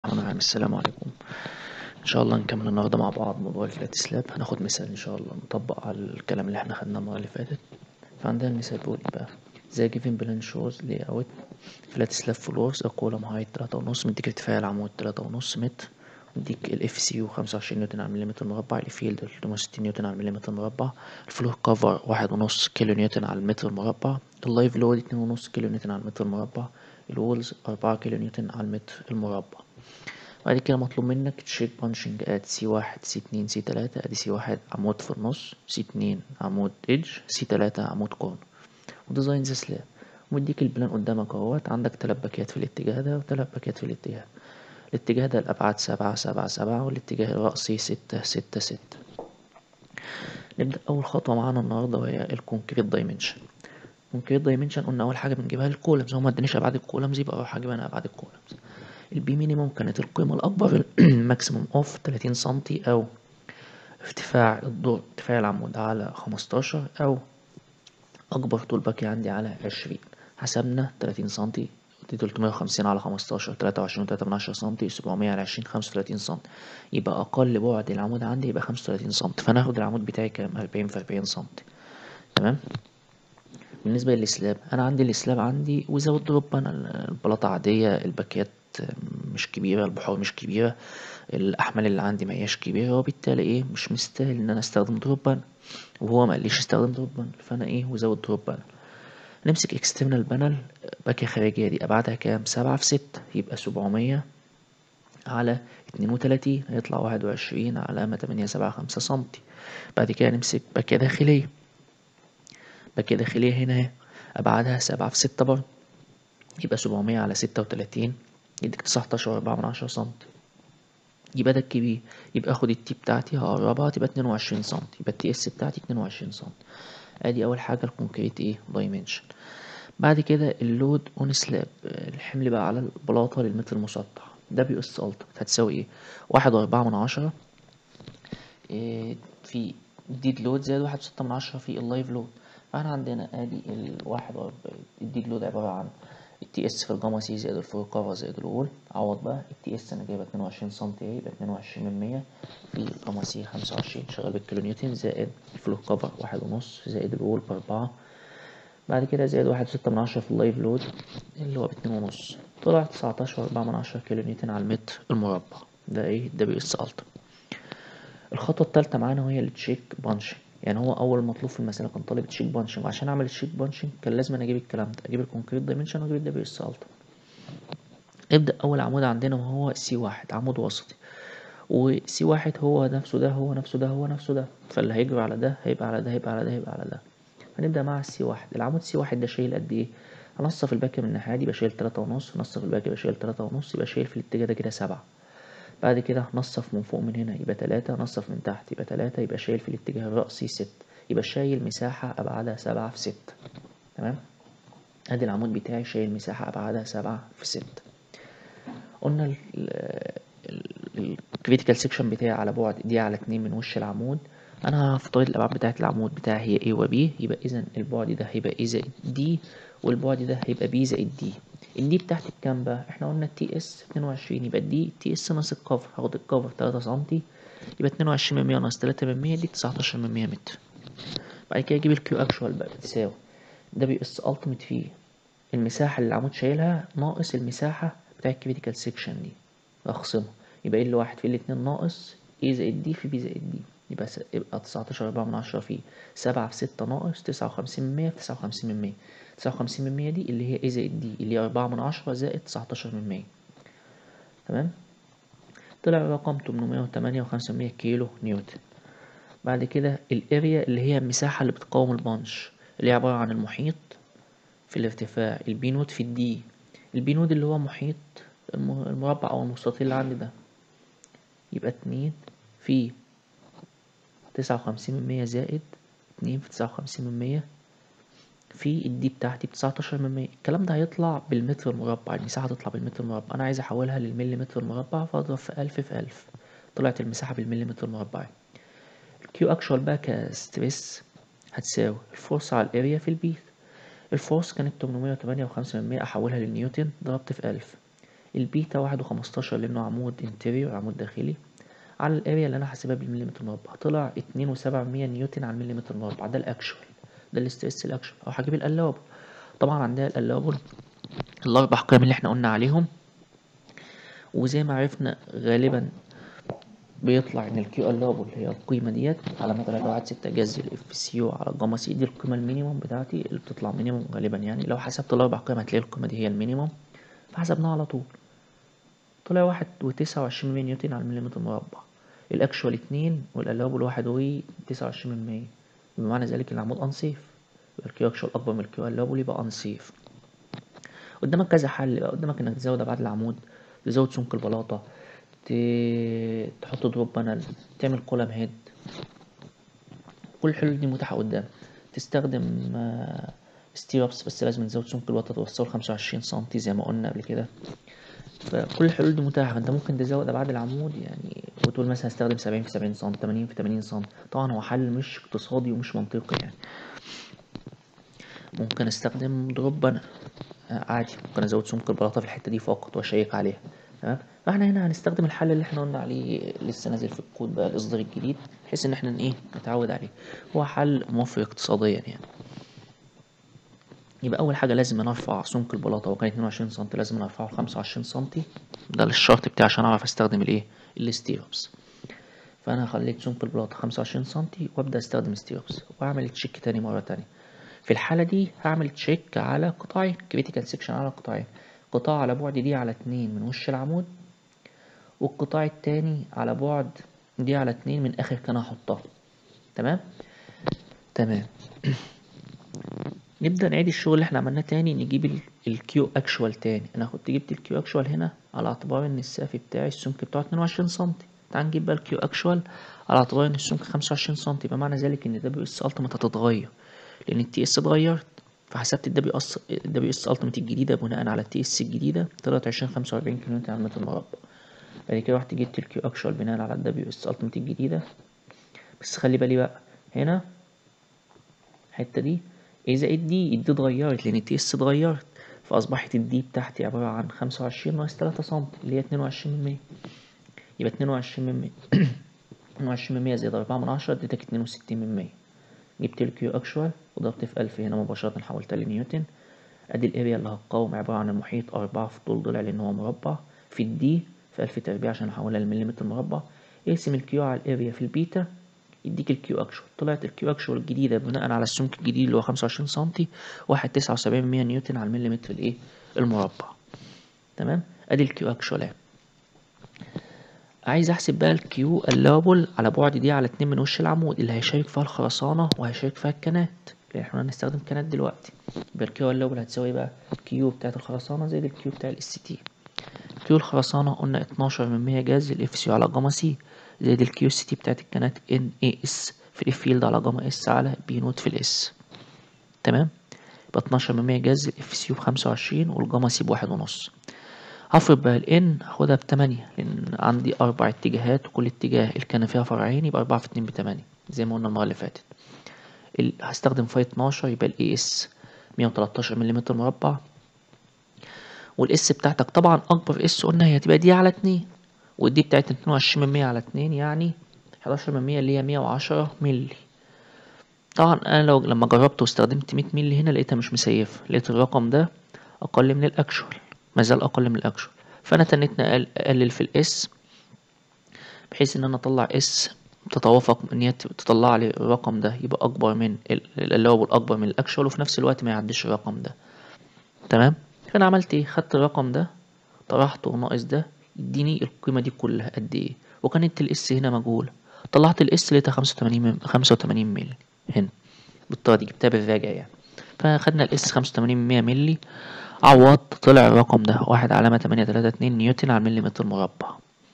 الرحمن الرحيم السلام عليكم ان شاء الله نكمل النهارده مع بعض موضوع الفلات سلاب هناخد مثال ان شاء الله نطبق على الكلام اللي احنا خدناه المره اللي فاتت فعندنا المثال بيقول ايه بقى the given plan shows layout flat slab floors a column height تلاتة ونص مديك ارتفاع العمود تلاتة ونص متر مديك ال FCU خمسة وعشرين نيوتن على المليمتر مربع الفيلد تلتمية وستين نيوتن على المليمتر مربع الفلور كفر واحد ونص كيلو نيوتن على المتر مربع اللايف لود اتنين ونص كيلو نيوتن على المتر مربع الوولز أربعة كيلو نيوتن على المتر المربع بعد كده مطلوب منك تشيك بانشنج اد سي واحد سي اتنين سي تلاتة ادي سي واحد عمود في النص سي اتنين عمود ايدج سي تلاتة عمود كورن وديزاين ذا سلاب ومديك البلان قدامك اهوت عندك تلات باكيات في الاتجاه ده وتلات باكيات في الاتجاه الاتجاه ده الابعاد سبعة سبعة سبعة والاتجاه الرأسي ستة ستة ستة نبدأ أول خطوة معانا النهاردة وهي الكونكريت دايمنشن الكونكريت دايمنشن قلنا أول حاجة بنجيبها الكولمز هو ما ادانيش أبعاد الكولمز يبقى أروح أجيب أنا أبعاد الكولمز البي مينيموم كانت القيمة الأكبر الماكسيموم أوف 30 سنتي أو ارتفاع الدور ارتفاع العمود على 15 أو أكبر طول باقي عندي على 20 حسبنا 30 سنتي دي 350 على 15 23 3 من 10 سنتي 700 على 20 35 سنتي يبقى أقل بعد العمود عندي يبقى 35 سنتي فأنا هاخد العمود بتاعي كام 40 في 40 سنتي تمام بالنسبة للسلاب أنا عندي السلاب عندي وزود دروب أنا البلاطة عادية الباكيات مش كبيرة البحور مش كبيرة الأحمال اللي عندي ما هياش كبيرة وبالتالي إيه مش مستاهل إن أنا أستخدم دروب وهو ما قاليش استخدم دروب فأنا إيه وزود دروب نمسك اكسترنال بانل باكية خارجية دي أبعادها كام سبعة في ستة يبقى سبعمية على اتنين وتلاتين هيطلع واحد وعشرين علامة تمانية سبعة خمسة سنتي بعد كده نمسك باكية داخلية باكية داخلية هنا اهي أبعادها سبعة في ستة برضه يبقى سبعمية على ستة وتلاتين يديك تسعتاشر وأربعة من عشرة سنتي يبقى ده الكبير يبقى اخد التي بتاعتي هقربها تبقى اتنين وعشرين سنتي يبقى التي اس بتاعتي اتنين وعشرين سنتي ادي اول حاجة الكونكريت ايه دايمنشن بعد كده اللود اون سلاب الحمل بقى على البلاطة للمتر المسطح دبليو اس التيمت هتساوي ايه واحد واربعة من عشرة إيه في الديد لود زائد واحد وستة من عشرة في اللايف لود فاحنا عندنا ادي الواحد واربعين الديد لود عبارة عن التي اس في الجاما سي زائد الفلور كفر زائد الوول عوض بقى التي اس انا جايبها 22 سم اهي يبقى 22 من 100 في الجاما سي 25 شغال بالكيلو نيوتن زائد الفلور كفر واحد ونص زائد الوول بأربعة بعد كده زائد واحد وستة من عشرة في اللايف لود اللي هو باتنين ونص طلع تسعتاشر وأربعة من عشرة كيلو نيوتن على المتر المربع ده ايه دبليو اس التيمت الخطوة التالتة معانا وهي التشيك بانشنج يعني هو اول مطلوب في المساله كان طالب تشيك بانشنج وعشان اعمل التشيك بانشنج كان لازم انا اجيب الكلام ده اجيب الكونكريت دايمنشن واجيب الدبليو اس التيمت ابدا اول عمود عندنا وهو سي واحد عمود وسطي وسي واحد هو نفسه ده هو نفسه ده هو نفسه ده فاللي هيجري على ده هيبقى على ده هيبقى على ده هيبقى على ده هنبدا مع السي واحد العمود سي واحد ده شايل قد ايه هنصف الباقي من الناحيه دي يبقى شايل تلاتة ونص نصف الباقي يبقى شايل تلاتة ونص يبقى شايل في الاتجاه ده كده سبعة بعد كده نصف من فوق من هنا يبقى تلاتة نصف من تحت يبقى تلاتة يبقى شايل في الاتجاه الرأسي ستة يبقى شايل مساحة أبعادها سبعة في ستة تمام ادي العمود بتاعي شايل مساحة أبعادها سبعة في ستة قلنا الكريتيكال سيكشن بتاعي على بعد دي على اتنين من وش العمود انا هفترض الابعاد بتاعت العمود بتاعي هي A و B يبقى اذا البعد ده هيبقى A زائد D والبعد ده هيبقى B زائد D الدي بتاعتي بكام بقى احنا قلنا التي اس 22 يبقى الدي تي اس ناقص الكفر هاخد الكفر 3 سنتي يبقى 22 من 100 ناقص 3 من 100 دي 19 من 100 متر بعد كده اجيب الكيو اكشوال بقى بتساوي دبليو اس التيمت فيه المساحة اللي العمود شايلها ناقص المساحة بتاع الكريتيكال سيكشن دي اخصمها يبقى ايه اللي واحد في الاتنين ناقص ايه زائد دي في بي زائد دي يبقى س... يبقى 19 4 من 10 في 7 في 6 ناقص 59 من 100 في 59 من 100 59 من 100 دي اللي هي ايه زائد دي اللي هي 4 من 10 زائد 19 من 100 تمام طلع رقم 808 كيلو نيوتن بعد كده الاريا اللي هي المساحة اللي بتقاوم البانش اللي هي عبارة عن المحيط في الارتفاع البي نود في الدي البي نود اللي هو محيط المربع او المستطيل اللي عندي ده يبقى اتنين في تسعة وخمسين من مية زائد اتنين في تسعة وخمسين من مية في الدي بتاعتي بتسعتاشر من مية الكلام ده هيطلع بالمتر المربع المساحة هتطلع بالمتر المربع أنا عايز أحولها للمليمتر المربع فأضرب في ألف في ألف طلعت المساحة بالمليمتر المربع الكيو أكشوال بقى كستريس هتساوي الفورس على الاريا في البيت الفورس كانت تمنمية وتمانية وخمسة من مية أحولها للنيوتن ضربت في ألف البيتا واحد وخمستاشر لانه عمود انتيريور عمود داخلي على الاريا اللي انا حاسبها بالمليمتر مربع طلع اتنين وسبعة من مية نيوتن على المليمتر مربع ده الاكشوال ده الاسترس الاكشوال او هجيب القلابه طبعا عندنا القلابه الاربع قيم اللي احنا قلنا عليهم وزي ما عرفنا غالبا بيطلع ان الكيو اللابل هي القيمه ديت على مدار واحد ستة جذر الاف سي يو على الجاما سي دي القيمه المينيموم بتاعتي اللي بتطلع مينيموم غالبا يعني لو حسبت الاربع قيم هتلاقي القيمه دي هي المينيموم فحسبناها على طول طلع واحد وتسعة وعشرين مية نيوتن على المليمتر مربع الاكشوال اتنين والقلابل واحد وتسعة وعشرين من مية بمعنى ذلك العمود انسيف يبقى الكيو اكشوال اكبر من الكيو اللابل يبقى انسيف قدامك كذا حل بقى قدامك انك تزود ابعاد العمود تزود سمك البلاطه تحط دروب بانل تعمل كولم هيد كل الحلول دي متاحة قدامك تستخدم ستيرابس بس لازم تزود سمك البلاطة توصله خمسة وعشرين سنتي زي ما قلنا قبل كده فكل الحلول دي متاحة انت ممكن تزود ابعاد العمود يعني وتقول مثلا استخدم سبعين في سبعين سم تمانين في تمانين سم طبعا هو حل مش اقتصادي ومش منطقي يعني ممكن استخدم دروب بانل عادي ممكن ازود سمك البلاطة في الحتة دي فقط واشيك عليها تمام فاحنا هنا هنستخدم الحل اللي احنا قلنا عليه لسه نازل في الكود بقى الاصدار الجديد بحيث ان احنا ايه نتعود عليه هو حل موفر اقتصاديا يعني يبقى اول حاجه لازم نرفع سمك البلاطه وكان 22 سم لازم نرفعه ل 25 سم ده الشرط بتاعي عشان اعرف استخدم الايه الستيربس فانا خليت سمك البلاطه 25 سم وابدا استخدم ستيربس واعمل تشيك تاني مره تانية في الحاله دي هعمل تشيك على قطاعين كريتيكال سيكشن على قطاعين قطاع على بعد دي على اتنين من وش العمود والقطاع التاني على بعد دي على اتنين من اخر كان هحطها تمام تمام نبدأ نعيد الشغل اللي احنا عملناه تاني نجيب الكيو اكشوال تاني انا كنت جبت الكيو اكشوال هنا على اعتبار ان السقف بتاعي السمك بتاعه 22 سم تعال نجيب بقى الكيو اكشوال على اعتبار ان السمك 25 سم يبقى معنى ذلك ان دبليو اس التيمت هتتغير لان التي اس اتغيرت فحسبت الدبليو اس الدبليو اس التيمت الجديده بناء على التي اس الجديده طلعت 20 45 كيلو على المتر المربع بعد كده رحت جبت الكيو اكشوال بناء على الدبليو اس التيمت الجديده بس خلي بالي بقى هنا الحته دي ايه زائد دي الدي اتغيرت لان التي اس اتغيرت فاصبحت الدي بتاعتي عباره عن 25 ناقص 3 سم اللي هي 22 من 100 يبقى 22 من 100 22 من 100 زائد 4 من 10 اديتك 62 من 100 جبت الكيو اكشوال وضربت في 1000 هنا مباشره حولتها لنيوتن ادي الاريا اللي هتقاوم عباره عن المحيط 4 في طول ضلع لان هو مربع في الدي في 1000 تربيع عشان احولها لمليمتر مربع اقسم الكيو على الاريا في البيتا يديك الكيو اكشوال طلعت الكيو اكشوال الجديده بناء على السمك الجديد اللي هو 25 سم واحد تسعة وسبعين مية نيوتن على المليمتر الايه المربع تمام ادي الكيو اكشوال اهي عايز احسب بقى الكيو اللابل على بعد دي على اتنين من وش العمود اللي هيشارك فيها الخرسانه وهيشارك فيها الكنات لان احنا هنستخدم كنات دلوقتي يبقى الكيو اللابل هتساوي بقى الكيو بتاعت الخرسانه زائد الكيو بتاع الاس تي كيو الخرسانه قلنا 12 من 100 جاز الاف سي على جاما سي زائد الكيو سي تي بتاعت الكنات ان اي اس في الاف فيلد على جاما اس على بي نوت في الاس تمام يبقى 12 من 100 جاز الاف سي بخمسة وعشرين والجاما سي بواحد ونص هفرض بقى الان هاخدها بتمانية لان عندي اربع اتجاهات وكل اتجاه الكنة فيها فرعين يبقى اربعة في اتنين بتمانية زي ما قلنا المرة اللي فاتت ال... هستخدم فاي 12 يبقى الاي اس 113 ملم مربع والاس بتاعتك طبعا اكبر اس قلنا هي هتبقى دي على اتنين والدي بتاعتنا 22 من 100 على 2 يعني 11 من 100 اللي هي 110 مللي طبعا انا لو لما جربت واستخدمت 100 مللي هنا لقيتها مش مسيفه لقيت الرقم ده اقل من الاكشوال مازال اقل من الاكشوال فانا تنيت اقلل في الاس بحيث ان انا اطلع اس تتوافق ان هي تطلع لي الرقم ده يبقى اكبر من اللي هو الاكبر من الاكشوال وفي نفس الوقت ما يعديش الرقم ده تمام فانا عملت ايه خدت الرقم ده طرحته ناقص ده يديني القيمة دي كلها قد ايه وكانت الاس هنا مجهولة طلعت الاس لقيتها خمسة وتمانين خمسة وتمانين مللي هنا بالطريقة دي جبتها بالراجع يعني فخدنا الاس خمسة وتمانين من مية مللي عوضت طلع الرقم ده واحد علامة تمانية تلاتة اتنين نيوتن على المليمتر مربع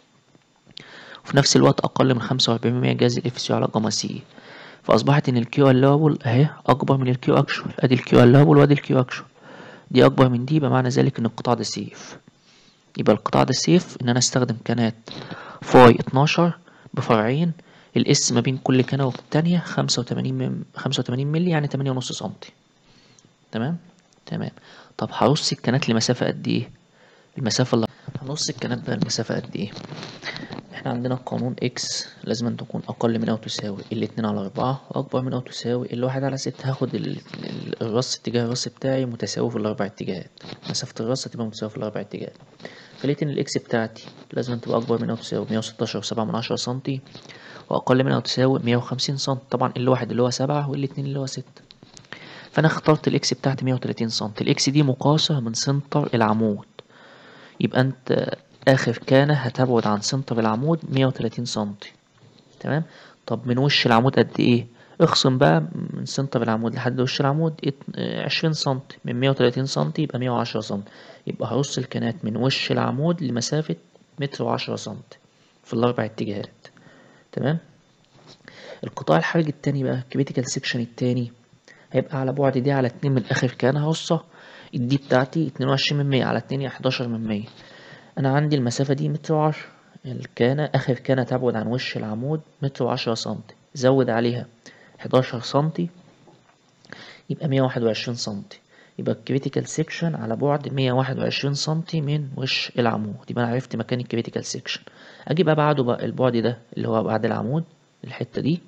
وفي نفس الوقت أقل من خمسة وأربعين من مية جاز الاف سي على جاما سي فأصبحت إن الكيو اللابل أهي أكبر من الكيو أكشوال أدي الكيو اللابل وأدي الكيو أكشوال دي أكبر من دي بمعنى ذلك إن القطاع ده سيف يبقى القطاع ده سيف ان انا استخدم كانات فاي 12 بفرعين الاس ما بين كل كنه والتانية 85 مم 85 مللي يعني 8 ونص سنتي تمام تمام طب هرص الكنات لمسافه قد ايه المسافه اللي هنص الكنات بقى المسافة قد ايه احنا عندنا قانون اكس لازم أن تكون اقل من او تساوي الاتنين على اربعة واكبر من او تساوي الواحد على ستة هاخد ال- ال- الرص اتجاه الرص بتاعي متساوي في الاربع اتجاهات مسافة الرص هتبقى متساوية في الاربع اتجاهات فلقيت ان الاكس بتاعتي لازم أن تبقى اكبر من او تساوي مية وستاشر وسبعة من عشرة سنتي واقل من او تساوي مية وخمسين سنتي طبعا الواحد اللي هو سبعة والاتنين اللي هو ستة فانا اخترت الاكس بتاعتي 130 سم الاكس دي مقاسة من سنتر العمود يبقى انت اخر كانة هتبعد عن سنتر العمود 130 سم تمام طب من وش العمود قد ايه اخصم بقى من سنتر العمود لحد وش العمود ات- اه، 20 سم من 130 سم يبقى 110 سم يبقى هرص الكنات من وش العمود لمسافة متر وعشرة سم في الاربع اتجاهات تمام القطاع الحرج التاني بقى كريتيكال سيكشن التاني هيبقى على بعد دي على اتنين من اخر كان هرصة الدي بتاعتي اتنين وعشرين من مية على اتنين يعني حداشر من مية انا عندي المسافة دي متر وعشرة الكانة اخر كانة تبعد عن وش العمود متر وعشرة سنتي زود عليها حداشر سنتي يبقى مية واحد وعشرين سنتي يبقى الكريتيكال سيكشن على بعد مية واحد وعشرين سنتي من وش العمود يبقى انا عرفت مكان الكريتيكال سيكشن اجيب ابعاده بقى البعد ده اللي هو بعد العمود الحتة دي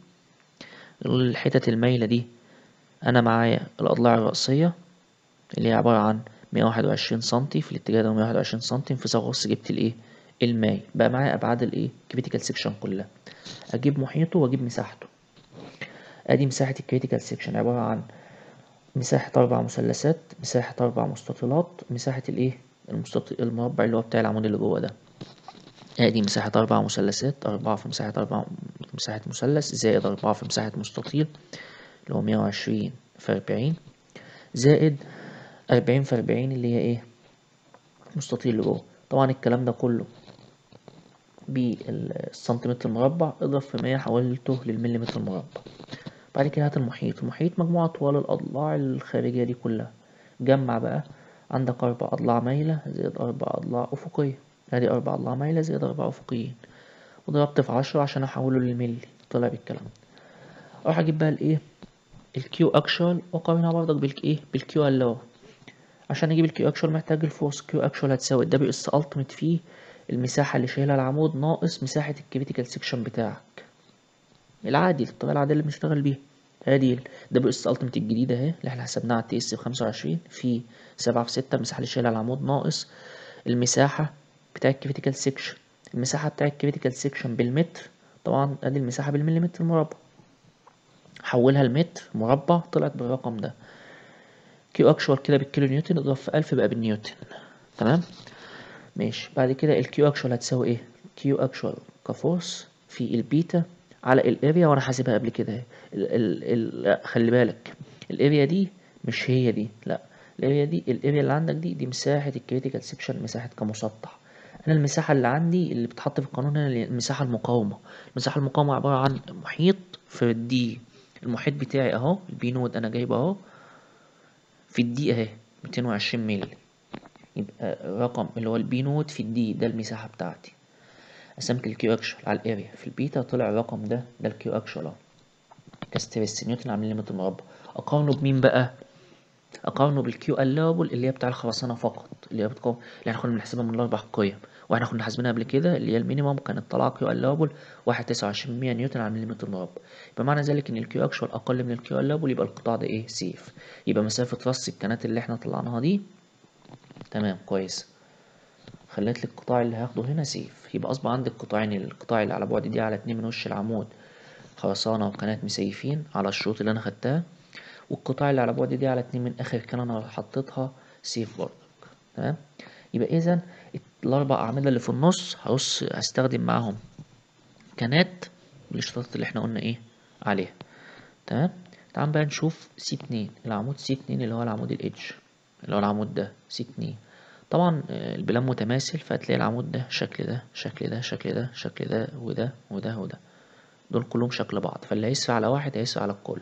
الحتت المايلة دي انا معايا الاضلاع الرأسية اللي هي عبارة عن 121 سنتي في الاتجاه ده 121 سنتي انفصال غص جبت الايه الماي بقى معايا ابعاد الايه كريتيكال سيكشن كلها اجيب محيطه واجيب مساحته ادي مساحة الكريتيكال سيكشن عبارة عن مساحة اربع مثلثات مساحة اربع مستطيلات مساحة الايه المستطيل المربع اللي هو بتاع العمود اللي جوه ده ادي مساحة اربع مثلثات اربعة في مساحة اربع مساحة مثلث زائد اربعة في مساحة مستطيل اللي هو 120 في 40 زائد أربعين في أربعين اللي هي ايه مستطيل اللي جوه طبعا الكلام ده كله بالسنتيمتر المربع اضرب في مية حولته للمليمتر المربع بعد كده هات المحيط المحيط مجموعة طوال الأضلاع الخارجية دي كلها جمع بقى عندك أربع أضلاع مايلة زائد أربع أضلاع أفقية ادي أربع أضلاع مايلة زائد أربع أفقيين وضربت في عشرة عشان أحوله للملي طلع بالكلام ده أروح أجيب بقى الإيه الكيو أكشوال وأقارنها برضك بالإيه بالكيو اللو عشان اجيب الكيو اكشوال محتاج الفورس كيو اكشوال هتساوي الدبليو اس التيميت فيه المساحة اللي شايلها العمود ناقص مساحة الكريتيكال سيكشن بتاعك العادي الطريقة العادية اللي بنشتغل بيها ادي الدبليو اس التيميت الجديدة اهي اللي احنا حسبناها على التي اس بخمسة وعشرين في سبعة في ستة المساحة اللي شايلها العمود ناقص المساحة بتاع الكريتيكال سيكشن المساحة بتاع الكريتيكال سيكشن بالمتر طبعا ادي المساحة بالمليمتر مربع حولها لمتر مربع طلعت بالرقم ده كيو اكشوال كده بالكيلو نيوتن اضرب في ألف بقى بالنيوتن تمام ماشي بعد كده الكيو اكشوال هتساوي ايه كيو اكشوال كفورس في البيتا على الاريا وانا حاسبها قبل كده اهي. ال ال ال لا خلي بالك الاريا دي مش هي دي لا الاريا دي الاريا اللي عندك دي دي مساحة الكريتيكال سيكشن مساحة كمسطح انا المساحة اللي عندي اللي بتحط في القانون هنا اللي هي المساحة المقاومة المساحة المقاومة عبارة عن محيط في الدي المحيط بتاعي اهو البي نود انا جايبه اهو في الدي اهي 220 مللي يبقى الرقم اللي هو البي نود في الدي ده المساحة بتاعتي قسمت الكيو اكشوال على الاريا في البيتا طلع الرقم ده ده الكيو اكشوال اهو كاستريس نيوتن على مليمتر مربع اقارنه بمين بقى اقارنه بالكيو اللابل اللي هي بتاع الخرسانة فقط اللي هي بتقارن اللي احنا كنا بنحسبها من الاربع قيم واحنا كنا حاسبينها قبل كده اللي هي المينيمم كانت طالعة كيو اللابل واحد تسعة وعشرين مية نيوتن على مليمتر مربع يبقى معنى ذلك ان الكيو اكشوال اقل من الكيو اللابل يبقى القطاع ده ايه سيف يبقى مسافة رص الكنات اللي احنا طلعناها دي تمام كويس خليت لي القطاع اللي هاخده هنا سيف يبقى اصبح عندي القطاعين القطاع اللي على بعد دي على اتنين من وش العمود خرسانة وقناة مسيفين على الشروط اللي انا خدتها والقطاع اللي على بعد دي على اتنين من اخر كان انا حطيتها سيف برضك تمام يبقى اذا الاربع اعمدة اللي في النص هرص هستخدم معاهم كانات بالاشتراطات اللي احنا قلنا ايه عليها تمام تعال بقى نشوف سي اتنين العمود سي اتنين اللي هو العمود الإدج اللي هو العمود ده سي اتنين طبعا آه، البلان متماثل فهتلاقي العمود ده شكل ده شكل ده شكل ده شكل ده وده وده وده دول كلهم شكل بعض فاللي هيسري على واحد هيسري على الكل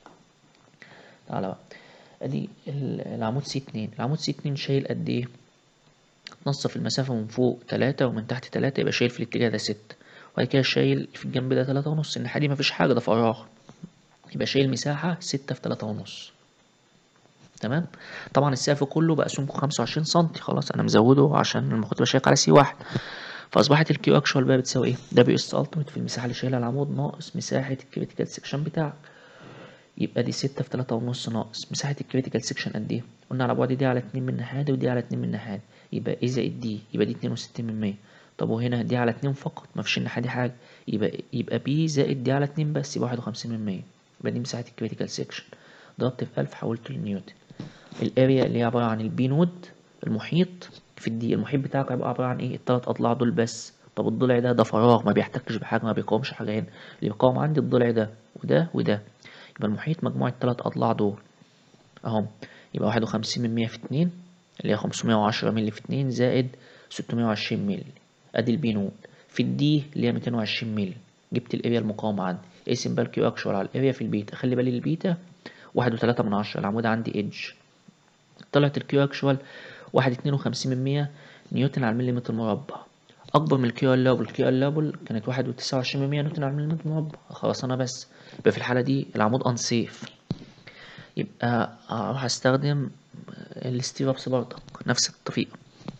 تعالى بقى ادي ال- العمود سي اتنين العمود سي اتنين شايل قد ايه نصف المسافة من فوق تلاتة ومن تحت تلاتة يبقى شايل في الاتجاه ده ستة وبعد كده شايل في الجنب ده تلاتة ونص الناحية دي مفيش حاجة ده فراغ يبقى شايل مساحة ستة في تلاتة ونص تمام طبعا السقف كله بقى سمكه 25 سم خلاص انا مزوده عشان لما كنت بشيك على سي واحد فاصبحت الكيو اكشوال بقى بتساوي ايه دبليو اس التيميت في المساحه اللي شايلها العمود ناقص مساحه الكريتيكال سيكشن بتاعك يبقى دي ستة في تلاتة ونص ناقص مساحة الكريتيكال سيكشن قد ايه؟ قلنا على بعد دي على اتنين من الناحية دي ودي على اتنين من الناحية دي يبقى ايه زائد دي يبقى دي اتنين وستين من مية طب وهنا دي على اتنين فقط مفيش الناحية دي حاجة يبقى يبقى بي زائد دي على اتنين بس يبقى واحد وخمسين من مية يبقى دي مساحة الكريتيكال سيكشن ضربت في ألف حولته لنيوتن الاريا اللي هي عبارة عن البي نود المحيط في الدي المحيط بتاعك هيبقى عبارة عن ايه التلات أضلاع دول بس طب الضلع ده ده فراغ ما بيحتكش بحاجة ما بيقاومش حاجة هنا اللي بيقاوم عندي الضلع ده وده وده يبقى المحيط مجموع التلات أضلاع دول أهم يبقى واحد وخمسين من مية في اتنين اللي هي خمسمية وعشرة مللي في اتنين زائد ستمية وعشرين مللي أدي البي نود في الدي اللي هي ميتين وعشرين مللي جبت الاريا المقاومة عندي اقسم بقى الكيو اكشوال على الاريا في البيتا خلي بالي البيتا واحد وتلاتة من عشرة العمود عندي ايدج طلعت الكيو اكشوال واحد اتنين وخمسين من مية نيوتن على المليمتر مربع أكبر من الكيو اللابل الكيو اللابل كانت واحد وتسعة وعشرين من مية نيوتن على المليمتر مربع خلاص أنا بس يبقى في الحالة دي العمود أنسيف يبقى هروح أستخدم الستيرابس برضك نفس الطريقة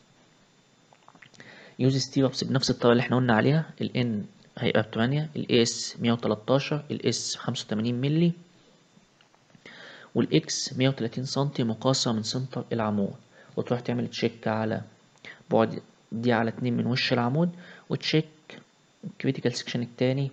يوز ستيرابس بنفس الطريقة اللي احنا قلنا عليها ال N هيبقى بتمانية ال S مية وتلاتاشر ال S خمسة وتمانين ملي والإكس مية وتلاتين سنتي مقاسة من سنتر العمود وتروح تعمل تشيك على بعد دي على اتنين من وش العمود وتشيك الكريتيكال سيكشن التاني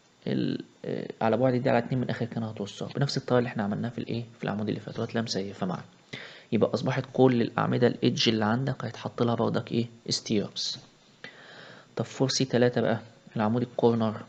على بعد دي على اتنين من اخر كانها هتوصل بنفس الطريقه اللي احنا عملناها في الايه في العمود اللي فات وهتلاقيها مسيفه معاك يبقى اصبحت كل الاعمده الايدج اللي عندك هيتحط لها برضك ايه ستيربس طب فور سي تلاتة بقى العمود الكورنر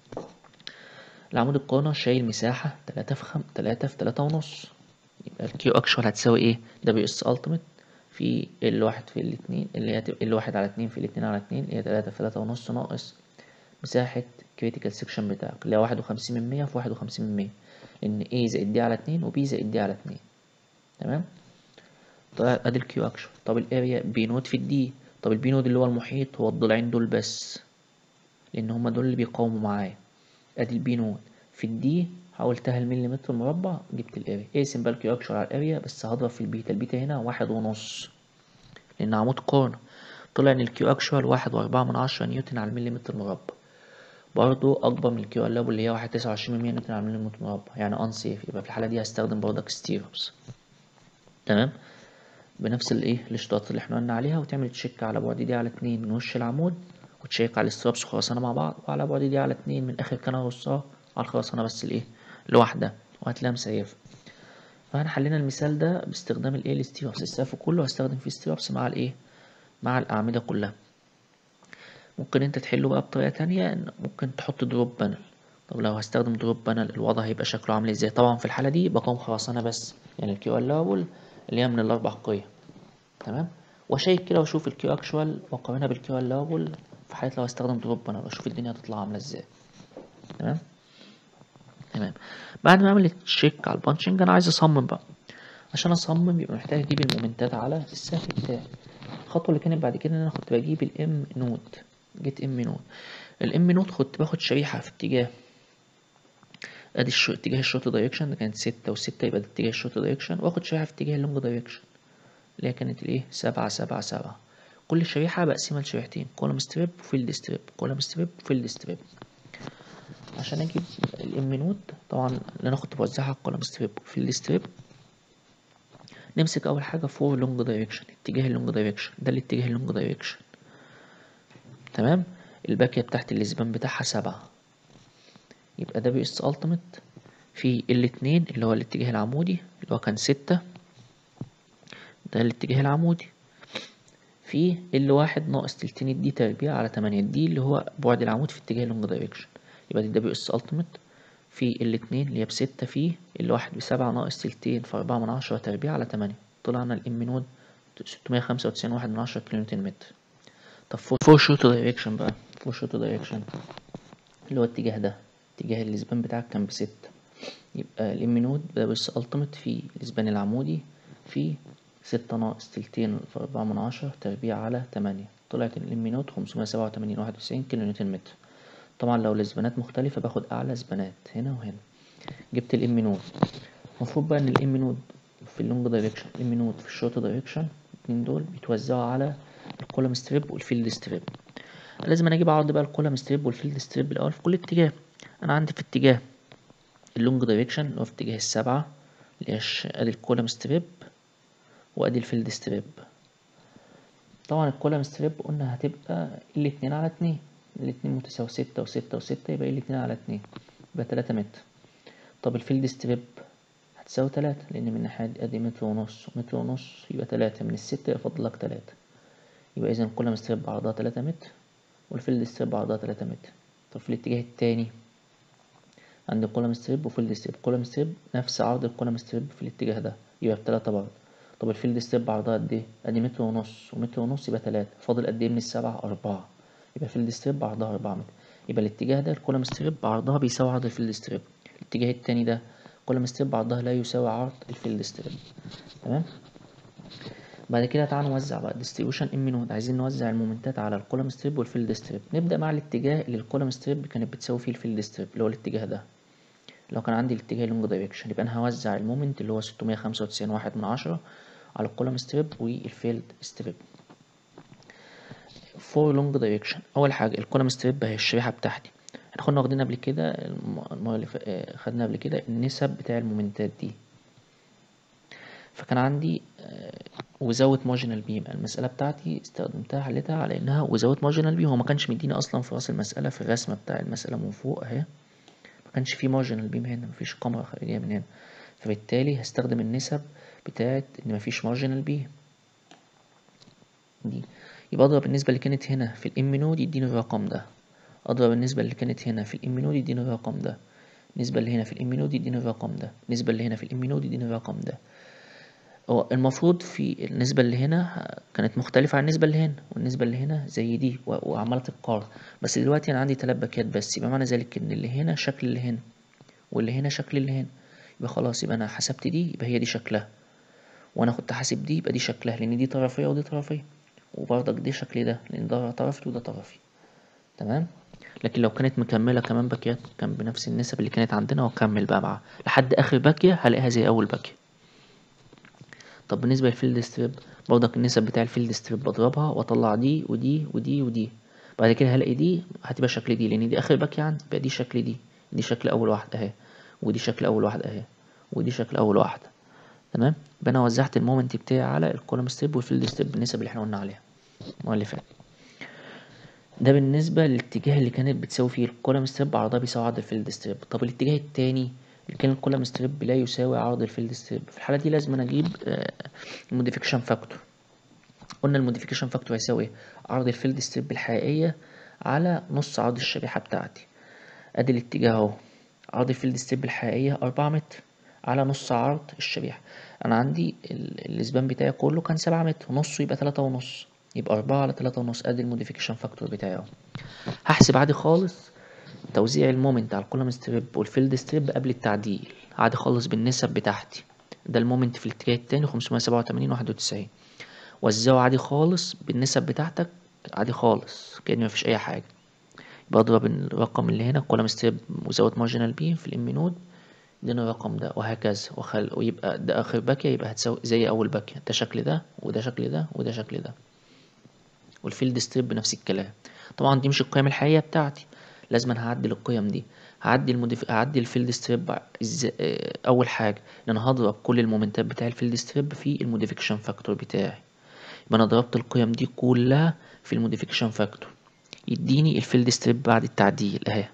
العمود الكورنر شايل مساحة تلاتة في خم... تلاتة في تلاتة ونص يبقى الكيو اكشوال هتساوي ايه دبليو اس التيميت في ال واحد في الاتنين اللي هي ال واحد على اتنين في الاتنين على اتنين اللي هي تلاتة في تلاتة ونص ناقص مساحة كريتيكال سيكشن بتاعك اللي هي واحد وخمسين من مية في واحد وخمسين من مية لأن A زائد دي على اتنين و B زائد دي على اتنين تمام طيب ادي الكيو اكشن طب الاريا بي نود في الدي طب البي نود اللي هو المحيط هو الضلعين دول بس لأن هما دول اللي بيقاوموا معايا ادي البي نود في الدي حولتها المليمتر مربع جبت الاريا اقسم بقى الكيو اكشن على الاريا بس هضرب في البيتا البيتا هنا واحد ونص لأن عمود كورنر طلع ان الكيو اكشوال واحد واربعة من عشرة نيوتن على المليمتر مربع برضو اكبر من الكيو اللابو اللي هي واحد تسعة وعشرين من مية نيوتن على المليمتر مربع يعني انسيف يبقى في الحالة دي هستخدم برضك ستيربس تمام بنفس الايه الاشتراطات اللي احنا قلنا عليها وتعمل تشيك على بعد دي على اتنين من وش العمود وتشيك على السترابس خرسانة مع بعض وعلى بعد دي على اتنين من اخر كنة رصها على الخرسانة بس الايه الواحدة وهتلاقيها مسيفة فاحنا حلينا المثال ده باستخدام الايه الستيربس السقف كله هستخدم فيه ستيربس مع الايه مع الأعمدة كلها ممكن انت تحله بقى بطريقة تانية ممكن تحط دروب بانل طب لو هستخدم دروب بانل الوضع هيبقى شكله عامل ازاي طبعا في الحالة دي بقوم خرسانة بس يعني الكيو اللابل اللي هي من الأربع قيم تمام واشيك كده واشوف الكيو اكشوال واقارنها بالكيو اللابل في حالة لو هستخدم دروب بانل واشوف الدنيا هتطلع عاملة ازاي تمام تمام بعد ما اعمل تشيك على البانشنج انا عايز اصمم بقى عشان اصمم يبقى محتاج اجيب المومنتات على السقف بتاعي الخطوه اللي كانت بعد كده ان انا كنت بجيب الام نود جيت ام نود الام نود كنت باخد شريحه في اتجاه ادي الشو... اتجاه الشورت دايركشن ده كانت ستة وستة يبقى ده اتجاه الشورت دايركشن واخد شريحه في اتجاه اللونج دايركشن اللي هي كانت الايه سبعة سبعة سبعة كل شريحة بقسمها لشريحتين كولوم ستريب وفيلد ستريب كولوم ستريب وفيلد ستريب عشان اجيب الام نود طبعا اللي انا كنت بوزعها على الكولوم ستريب وفيلد ستريب نمسك اول حاجه فور لونج دايركشن اتجاه اللونج دايركشن ده الاتجاه اللونج دايركشن تمام الباكيه بتاعت الاسبان بتاعها سبعة يبقى ده بي اس التيميت في ال اتنين اللي هو الاتجاه العمودي اللي هو كان ستة ده الاتجاه العمودي في ال واحد ناقص تلتين الدي تربيع على تمانية دي اللي هو بعد العمود في اتجاه اللونج دايركشن يبقى دي ده بي اس التيميت في الاتنين اللي هي بستة فيه الواحد بسبعة ناقص تلتين في أربعة من عشرة تربيع على تمانية طلعنا الام نود ستمية خمسة وتسعين واحد من عشرة كيلو نيوتن متر طب فور شوت دايركشن بقى فور شوت دايركشن اللي هو الاتجاه ده اتجاه الاسبان بتاعك كان بستة يبقى الام نود ده بس التيميت في الاسبان العمودي في ستة ناقص تلتين في أربعة من عشرة تربيع على تمانية طلعت الام نود خمسمية سبعة وتمانين واحد وتسعين كيلو نيوتن متر طبعا لو الاسبانات مختلفة باخد أعلى اسبانات هنا وهنا جبت الام نود المفروض بقى إن الام نود في اللونج دايركشن ام نود في الشورت دايركشن الاتنين دول بيتوزعوا على الكولم ستريب والفيلد ستريب لازم انا اجيب عرض بقى الكولم ستريب والفيلد ستريب الاول في كل اتجاه انا عندي في اتجاه اللونج دايركشن اللي هو في اتجاه السبعة اللي هي الش- ادي الكولم ستريب وادي الفيلد ستريب طبعا الكولم ستريب قلنا هتبقى الاتنين على اتنين الاتنين متساوي ستة وستة وستة يبقى الاتنين على اتنين يبقى تلاتة متر طب الفيلد ستريب هتساوي تلاتة لأن من الناحية دي ادي متر ونص ومتر ونص يبقى تلاتة من الستة يبقى فاضل لك تلاتة يبقى إذا الكولم ستريب عرضها تلاتة متر والفيلد ستريب عرضها تلاتة متر طب في الاتجاه التاني عند الكولم ستريب وفيلد ستريب كولم ستريب نفس عرض الكولم ستريب في الاتجاه ده يبقى بتلاتة برضه طب الفيلد ستريب عرضها قد ايه؟ ادي متر ونص ومتر ونص يبقى تلاتة فاضل قد ايه من السبعة أربعة يبقى الفيلد ستريب عرضها أربعة متر يبقى الاتجاه ده الكولم ستريب عرضها بيساوي عرض الفيلد ستريب الاتجاه التاني ده الكولم ستريب عرضها لا يساوي عرض الفيلد ستريب تمام بعد كده تعالى نوزع بقى ديستريبيوشن ام نود عايزين نوزع المومنتات على الكولم ستريب والفيلد ستريب نبدا مع الاتجاه اللي الكولم ستريب كانت بتساوي فيه الفيلد ستريب اللي هو الاتجاه ده لو كان عندي الاتجاه لونج دايركشن يبقى انا هوزع المومنت اللي هو 695 واحد من عشرة على الكولم ستريب والفيلد ستريب فور لونج دايركشن اول حاجه الكولم ستريب اهي الشريحه بتاعتي احنا كنا واخدين قبل كده الم- المره اللي فا- آه، خدنا قبل كده النسب بتاع المومنتات دي فكان عندي وزاوت مارجنال بيم المسألة بتاعتي استخدمتها حليتها على إنها وزاوت مارجنال بيم هو ما كانش مديني أصلا في رأس المسألة في الرسمة بتاع المسألة من فوق أهي ما كانش في مارجنال بيم هنا مفيش كاميرا خارجية من هنا فبالتالي هستخدم النسب بتاعت إن مفيش مارجنال بيم دي يبقى أضرب النسبة اللي كانت هنا في الإم نود يديني الرقم ده أضرب النسبة اللي كانت هنا في الإم نود يديني الرقم ده النسبة اللي هنا في الإم نود يديني الرقم ده النسبة اللي هنا في الإم نود يديني الرقم ده هو المفروض في النسبة اللي هنا كانت مختلفة عن النسبة اللي هنا والنسبة اللي هنا زي دي و- وعمالة تتقارن بس دلوقتي أنا عندي تلات باكيات بس يبقى معنى ذلك إن اللي هنا شكل اللي هنا واللي هنا شكل اللي هنا يبقى خلاص يبقى أنا حسبت دي يبقى هي دي شكلها وأنا كنت حاسب دي يبقى دي شكلها لأن دي طرفية ودي طرفية وبرضك دي شكل ده لأن ده طرفي وده طرفي تمام لكن لو كانت مكملة كمان باكيات كان بنفس النسب اللي كانت عندنا وأكمل بقى معاها لحد آخر باكية هلاقيها زي أول باكية طب بالنسبة للفيلد ستريب برضك النسب بتاع الفيلد ستريب بضربها واطلع دي ودي ودي ودي بعد كده هلاقي دي هتبقى شكل دي لان دي اخر باكية عندي يبقى دي شكل دي دي شكل اول واحدة اهي ودي شكل اول واحدة اهي ودي شكل اول واحدة تمام يبقى انا وزعت المومنت بتاعي على الكولوم ستريب والفيلد ستريب بالنسب اللي احنا قلنا عليها المرة اللي فاتت ده بالنسبة للاتجاه اللي كانت بتساوي فيه الكولوم ستريب عرضها بيساوي عرض الفيلد ستريب طب الاتجاه التاني اللي كان الكولوم ستريب لا يساوي عرض الفيلد ستريب في الحالة دي لازم أنا اجيب الموديفيكيشن فاكتور قلنا الموديفيكيشن فاكتور هيساوي ايه عرض الفيلد ستريب الحقيقية على نص عرض الشريحة بتاعتي ادي الاتجاه اهو عرض الفيلد ستريب الحقيقية أربعة متر على نص عرض الشريحة أنا عندي ال- الإسبان بتاعي كله كان سبعة متر نصه يبقى تلاتة ونص يبقى أربعة على تلاتة ونص ادي الموديفيكيشن فاكتور بتاعي اهو هحسب عادي خالص توزيع المومنت على الكولوم ستريب والفيلد ستريب قبل التعديل عادي خالص بالنسب بتاعتي ده المومنت في الاتجاه التاني 587 91 وزعه عادي خالص بالنسب بتاعتك عادي خالص كأن مفيش أي حاجة يبقى أضرب الرقم اللي هنا كولوم ستريب وزود مارجنال بي في الام نود ادينا الرقم ده وهكذا وخل... ويبقى ده آخر باكية يبقى هتساوي زي أول باكية ده شكل ده وده شكل ده وده شكل ده والفيلد ستريب بنفس الكلام طبعا دي مش القيم الحقيقية بتاعتي لازم أنا هعدل القيم دي هعدل الموديف... هعدل الفيلد ستريب إز... آه، أول حاجة إن أنا هضرب كل المومنتات بتاع الفيلد ستريب في الموديفيكيشن فاكتور بتاعي يبقى أنا ضربت القيم دي كلها في الموديفيكيشن فاكتور يديني الفيلد ستريب بعد التعديل أهي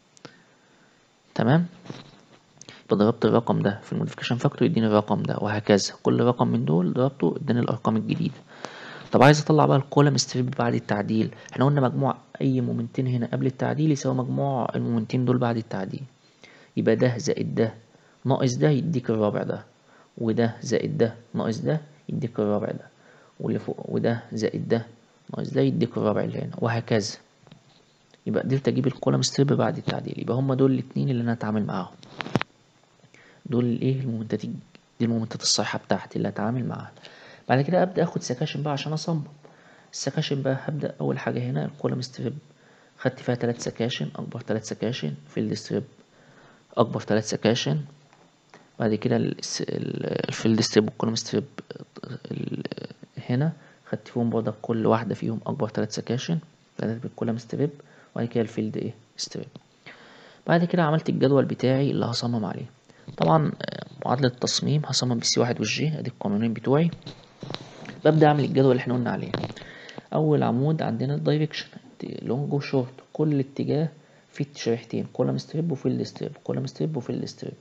تمام يبقى ضربت الرقم ده في الموديفيكيشن فاكتور يديني الرقم ده وهكذا كل رقم من دول ضربته اداني الأرقام الجديدة طب عايز اطلع بقى الكولم ستريب بعد التعديل احنا قلنا مجموع اي مومنتين هنا قبل التعديل يساوي مجموع المومنتين دول بعد التعديل يبقى ده زائد ده ناقص ده يديك الرابع ده وده زائد ده ناقص ده يديك الرابع ده واللي فوق وده زائد ده ناقص ده يديك الرابع اللي هنا وهكذا يبقى قدرت اجيب الكولم ستريب بعد التعديل يبقى هما دول الاتنين اللي انا هتعامل معاهم دول الايه المومنتات الج- دي المومنتات الصحيحة بتاعتي اللي هتعامل معاها بعد كده ابدا اخد سكاشن بقى عشان اصمم السكاشن بقى هبدا اول حاجه هنا الكولم ستريب خدت فيها تلات سكاشن اكبر تلات سكاشن فيلد ستريب اكبر تلات سكاشن بعد كده الس- ال- الفيلد ستريب والكولوم ستريب ال- هنا خدت فيهم برضك كل واحدة فيهم أكبر تلات سكاشن بدأت بالكولوم ستريب وبعد كده الفيلد ايه ستريب بعد كده عملت الجدول بتاعي اللي هصمم عليه طبعا آه، معادلة التصميم هصمم بالسي واحد والجي ادي القانونين بتوعي ببدأ أعمل الجدول اللي احنا قلنا عليه أول عمود عندنا الدايركشن لونج وشورت كل اتجاه فيه شريحتين كولم ستريب وفيلد ستريب كولم ستريب وفيلد ستريب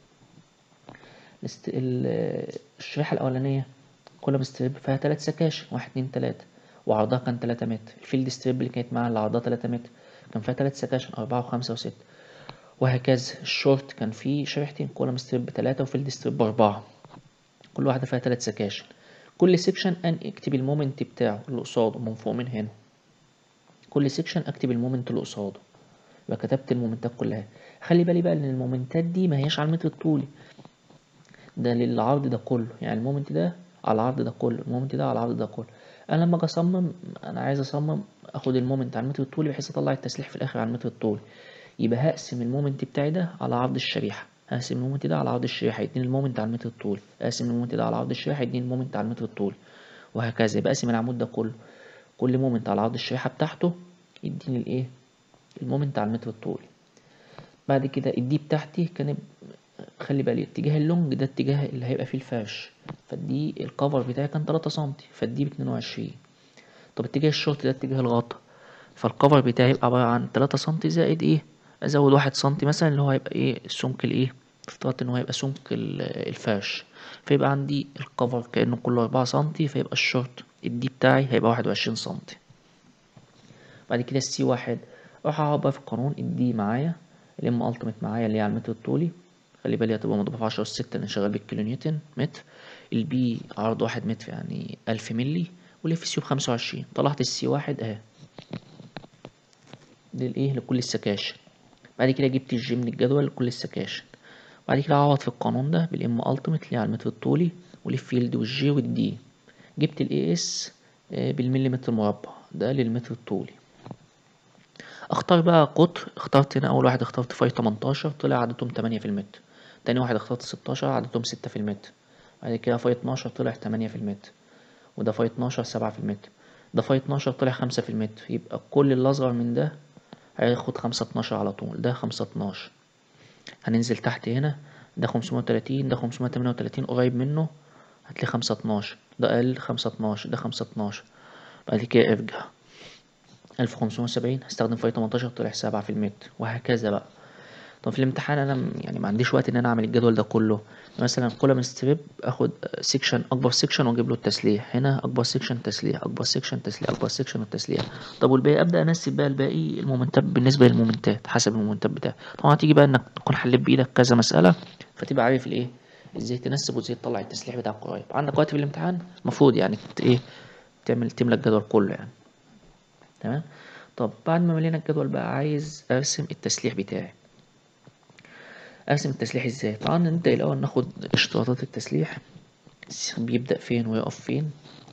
الست- ال- الشريحة الأولانية كولم ستريب فيها تلات سكاشن واحد اتنين تلاتة وعرضها كان تلاتة متر الفيلد ستريب اللي كانت معاها اللي عرضها تلاتة متر كان فيها تلات سكاشن أربعة وخمسة وستة وهكذا الشورت كان فيه شريحتين كولم ستريب تلاتة وفيلد ستريب أربعة كل واحدة فيها تلات سكاشن كل سيكشن أن اكتب المومنت بتاعه اللي قصاده من فوق من هنا كل سيكشن اكتب المومنت اللي قصاده يبقى كتبت المومنتات كلها خلي بالي بقى ان المومنتات دي ما هياش على المتر الطولي ده للعرض ده كله يعني المومنت ده على العرض ده كله المومنت ده على العرض ده كله انا لما اجي اصمم انا عايز اصمم اخد المومنت على المتر الطولي بحيث اطلع التسليح في الاخر على المتر الطولي يبقى هقسم المومنت بتاعي ده على عرض الشريحه هقسم المومنت ده على عرض الشريحه يديني المومنت على المتر الطولي اقسم المومنت ده على عرض الشريحه يديني المومنت على المتر الطولي وهكذا يبقى اقسم العمود ده كله كل مومنت على عرض الشريحه بتاعته يديني الايه المومنت على المتر الطولي بعد كده الدي بتاعتي كان خلي بالي اتجاه اللونج ده اتجاه اللي هيبقى فيه الفرش فالدي الكفر بتاعي كان 3 سنتي فالدي ب 22 طب اتجاه الشورت ده اتجاه الغطا فالكفر بتاعي يبقى عبارة عن 3 سنتي زائد ايه ازود واحد سنتي مثلا اللي هو هيبقى ايه سمك الايه افترضت ان هو هيبقى سمك ال- الفرش فيبقى عندي الكفر كأنه كله 4 سنتي فيبقى الشورت الدي بتاعي هيبقى 21 سنتي بعد كده السي واحد اروح اقعد بقى في القانون الدي معايا الام التيميت معايا اللي هي على المتر الطولي خلي بالي هتبقى مضروبة في عشرة أس ستة لأن شغال بالكيلو نيوتن متر البي عرض واحد متر يعني ألف ملي والاف سي بخمسة وعشرين طلعت السي واحد اهي للإيه لكل السكاشن بعد كده جبت الجي من الجدول لكل السكاشن بعد كده أعوض في القانون ده بالام التيميت اللي هي على المتر الطولي والفيلد والجي والدي جبت الاي اس بالمليمتر مربع ده للمتر الطولي اختار بقى قطر اخترت هنا اول واحد اخترت فاي 18 طلع عددهم 8 في المتر تاني واحد اخترت 16 عددهم 6 في المتر بعد كده فاي 12 طلع 8 في المتر وده فاي 12 7 في المتر ده فاي 12 طلع 5 في المتر يبقى كل اللي اصغر من ده هياخد 5 12 على طول ده 5 12 هننزل تحت هنا ده 530 ده 538 قريب منه هتلاقي 5 12 ده اقل 5 12 ده 5 12 بعد كده ارجع 1570 هستخدم فاي 18 طلع 7 في المتر وهكذا بقى طب في الامتحان انا م- يعني ما عنديش وقت ان انا اعمل الجدول ده كله مثلا كولم ستريب اخد سيكشن اكبر سيكشن واجيب له التسليح هنا اكبر سيكشن تسليح اكبر سيكشن تسليح اكبر سيكشن والتسليح طب والباقي ابدا انسب بقى الباقي المومنتات بالنسبه للمومنتات حسب المومنتات بتاعتي طبعا هتيجي بقى انك تكون حليت بايدك كذا مساله فتبقى عارف الايه ازاي تنسب وازاي تطلع التسليح بتاعك قريب عندك وقت في الامتحان المفروض يعني ت- ايه تعمل تملى الجدول كله يعني تمام طب بعد ما ملينا الجدول بقى عايز ارسم التسليح بتاعي ارسم التسليح ازاي طبعا نبدا الاول ناخد اشتراطات التسليح بيبدا فين ويقف فين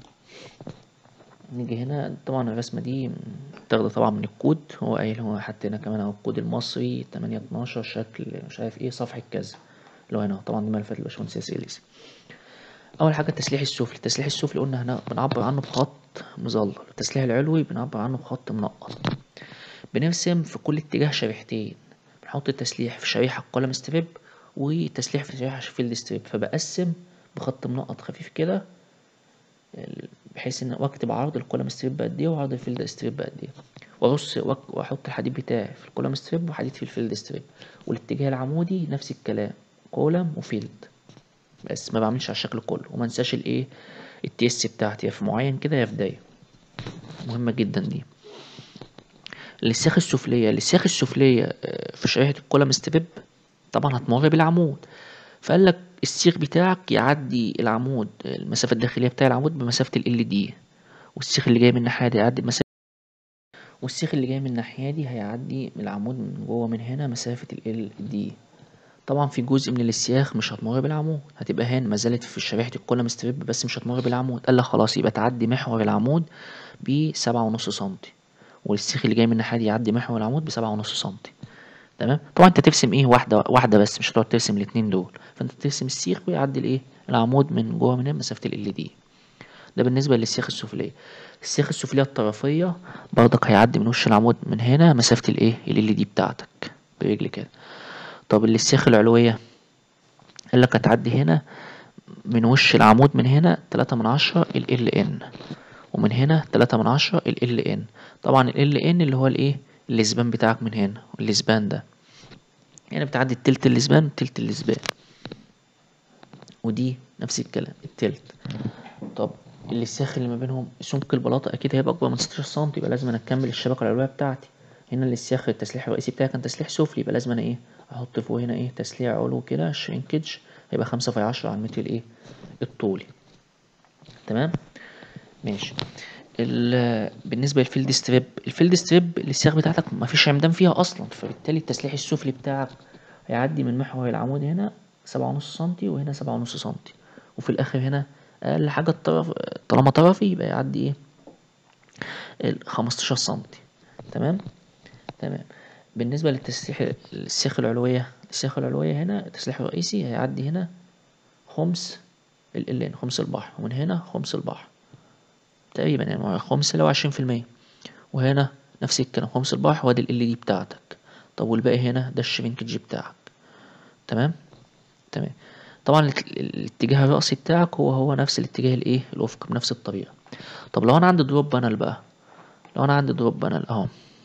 نيجي هنا طبعا الرسمة دي متاخدة طبعا من الكود هو قايل هو حتى هنا كمان اهو الكود المصري تمانية اتناشر شكل مش عارف ايه صفحة كذا اللي هو هنا طبعا دي ملفات الباشمهندس ياسر إليسي أول حاجة التسليح السفلي التسليح السفلي قلنا هنا بنعبر عنه بخط مظلل التسليح العلوي بنعبر عنه بخط منقط بنرسم في كل اتجاه شريحتين بنحط التسليح في شريحة قلم ستريب وتسليح في شريحة فيلد ستريب فبقسم بخط منقط خفيف كده بحيث ان واكتب عرض الكولم ستريب قد ايه وعرض الفيلد ستريب قد ايه وارص وأك- واحط الحديد بتاعي في الكولم ستريب وحديد في الفيلد ستريب والاتجاه العمودي نفس الكلام كولم وفيلد بس ما بعملش على الشكل كله وما انساش الايه التي اس بتاعتي يا في معين كده يا في دايره مهمه جدا دي السياخ السفليه السياخ السفليه آه، في شريحه الكولم ستريب طبعا هتمر بالعمود فقال لك السيخ بتاعك يعدي العمود المسافه الداخليه بتاع العمود بمسافه ال دي والسيخ اللي جاي من الناحيه دي يعدي بمسافه والسيخ اللي جاي من الناحيه دي هيعدي من العمود من جوه من هنا مسافه ال دي طبعا في جزء من السياخ مش هتمر بالعمود هتبقى هنا ما زالت في شريحة الكولم ستريب بس مش هتمر بالعمود قال لك خلاص يبقى تعدي محور العمود بسبعة ونص سنتي والسيخ اللي جاي من الناحية دي يعدي محور العمود بسبعة ونص سنتي تمام طبعا انت ترسم ايه واحده واحده بس مش هتقعد ترسم الاتنين دول فانت ترسم السيخ ويعدي الايه العمود من جوه من هنا مسافه ال دي ده بالنسبه للسيخ السفليه السيخ السفليه الطرفيه برضك هيعدي من وش العمود من هنا مسافه الايه ال دي بتاعتك برجل كده طب السيخ العلويه قال لك هتعدي هنا من وش العمود من هنا تلاتة من عشرة ال ال ان ومن هنا تلاتة من عشرة ال ال ان طبعا ال ال ان اللي هو الايه الاسبان بتاعك من هنا الاسبان ده يعني بتعدي التلت الاسبان والتلت الاسبان ودي نفس الكلام التلت طب السياخ اللي ما بينهم سمك البلاطة أكيد هيبقى أكبر من 16 سم يبقى لازم أنا أكمل الشبكة العلوية بتاعتي هنا السياخ التسليح الرئيسي بتاعي كان تسليح سفلي يبقى لازم أنا إيه أحط فوق هنا إيه تسليح علو كده شرينكج هيبقى خمسة في عشرة على المتر الإيه الطولي تمام ماشي بالنسبة للفيلد ستريب الفيلد ستريب السياخ بتاعتك مفيش عمدان فيها أصلا فبالتالي التسليح السفلي بتاعك هيعدي من محور العمود هنا سبعة ونص سنتي وهنا سبعة ونص سنتي وفي الآخر هنا أقل حاجة الطرف طالما طرفي يبقى يعدي إيه خمستاشر سنتي تمام تمام بالنسبة للتسليح السياخ العلوية السياخ العلوية هنا التسليح الرئيسي هيعدي هنا خمس ال خمس البحر ومن هنا خمس البحر تقريبا يعني خمس اللي هو عشرين في المية وهنا نفس الكلام خمس البحر وادي ال دي بتاعتك طب والباقي هنا ده الشرينكج بتاعك تمام تمام طبعا الاتجاه الرأسي بتاعك هو هو نفس الاتجاه الايه الافق بنفس الطريقة طب لو انا عندي دروب بانل بقى لو انا عندي دروب بانل اهو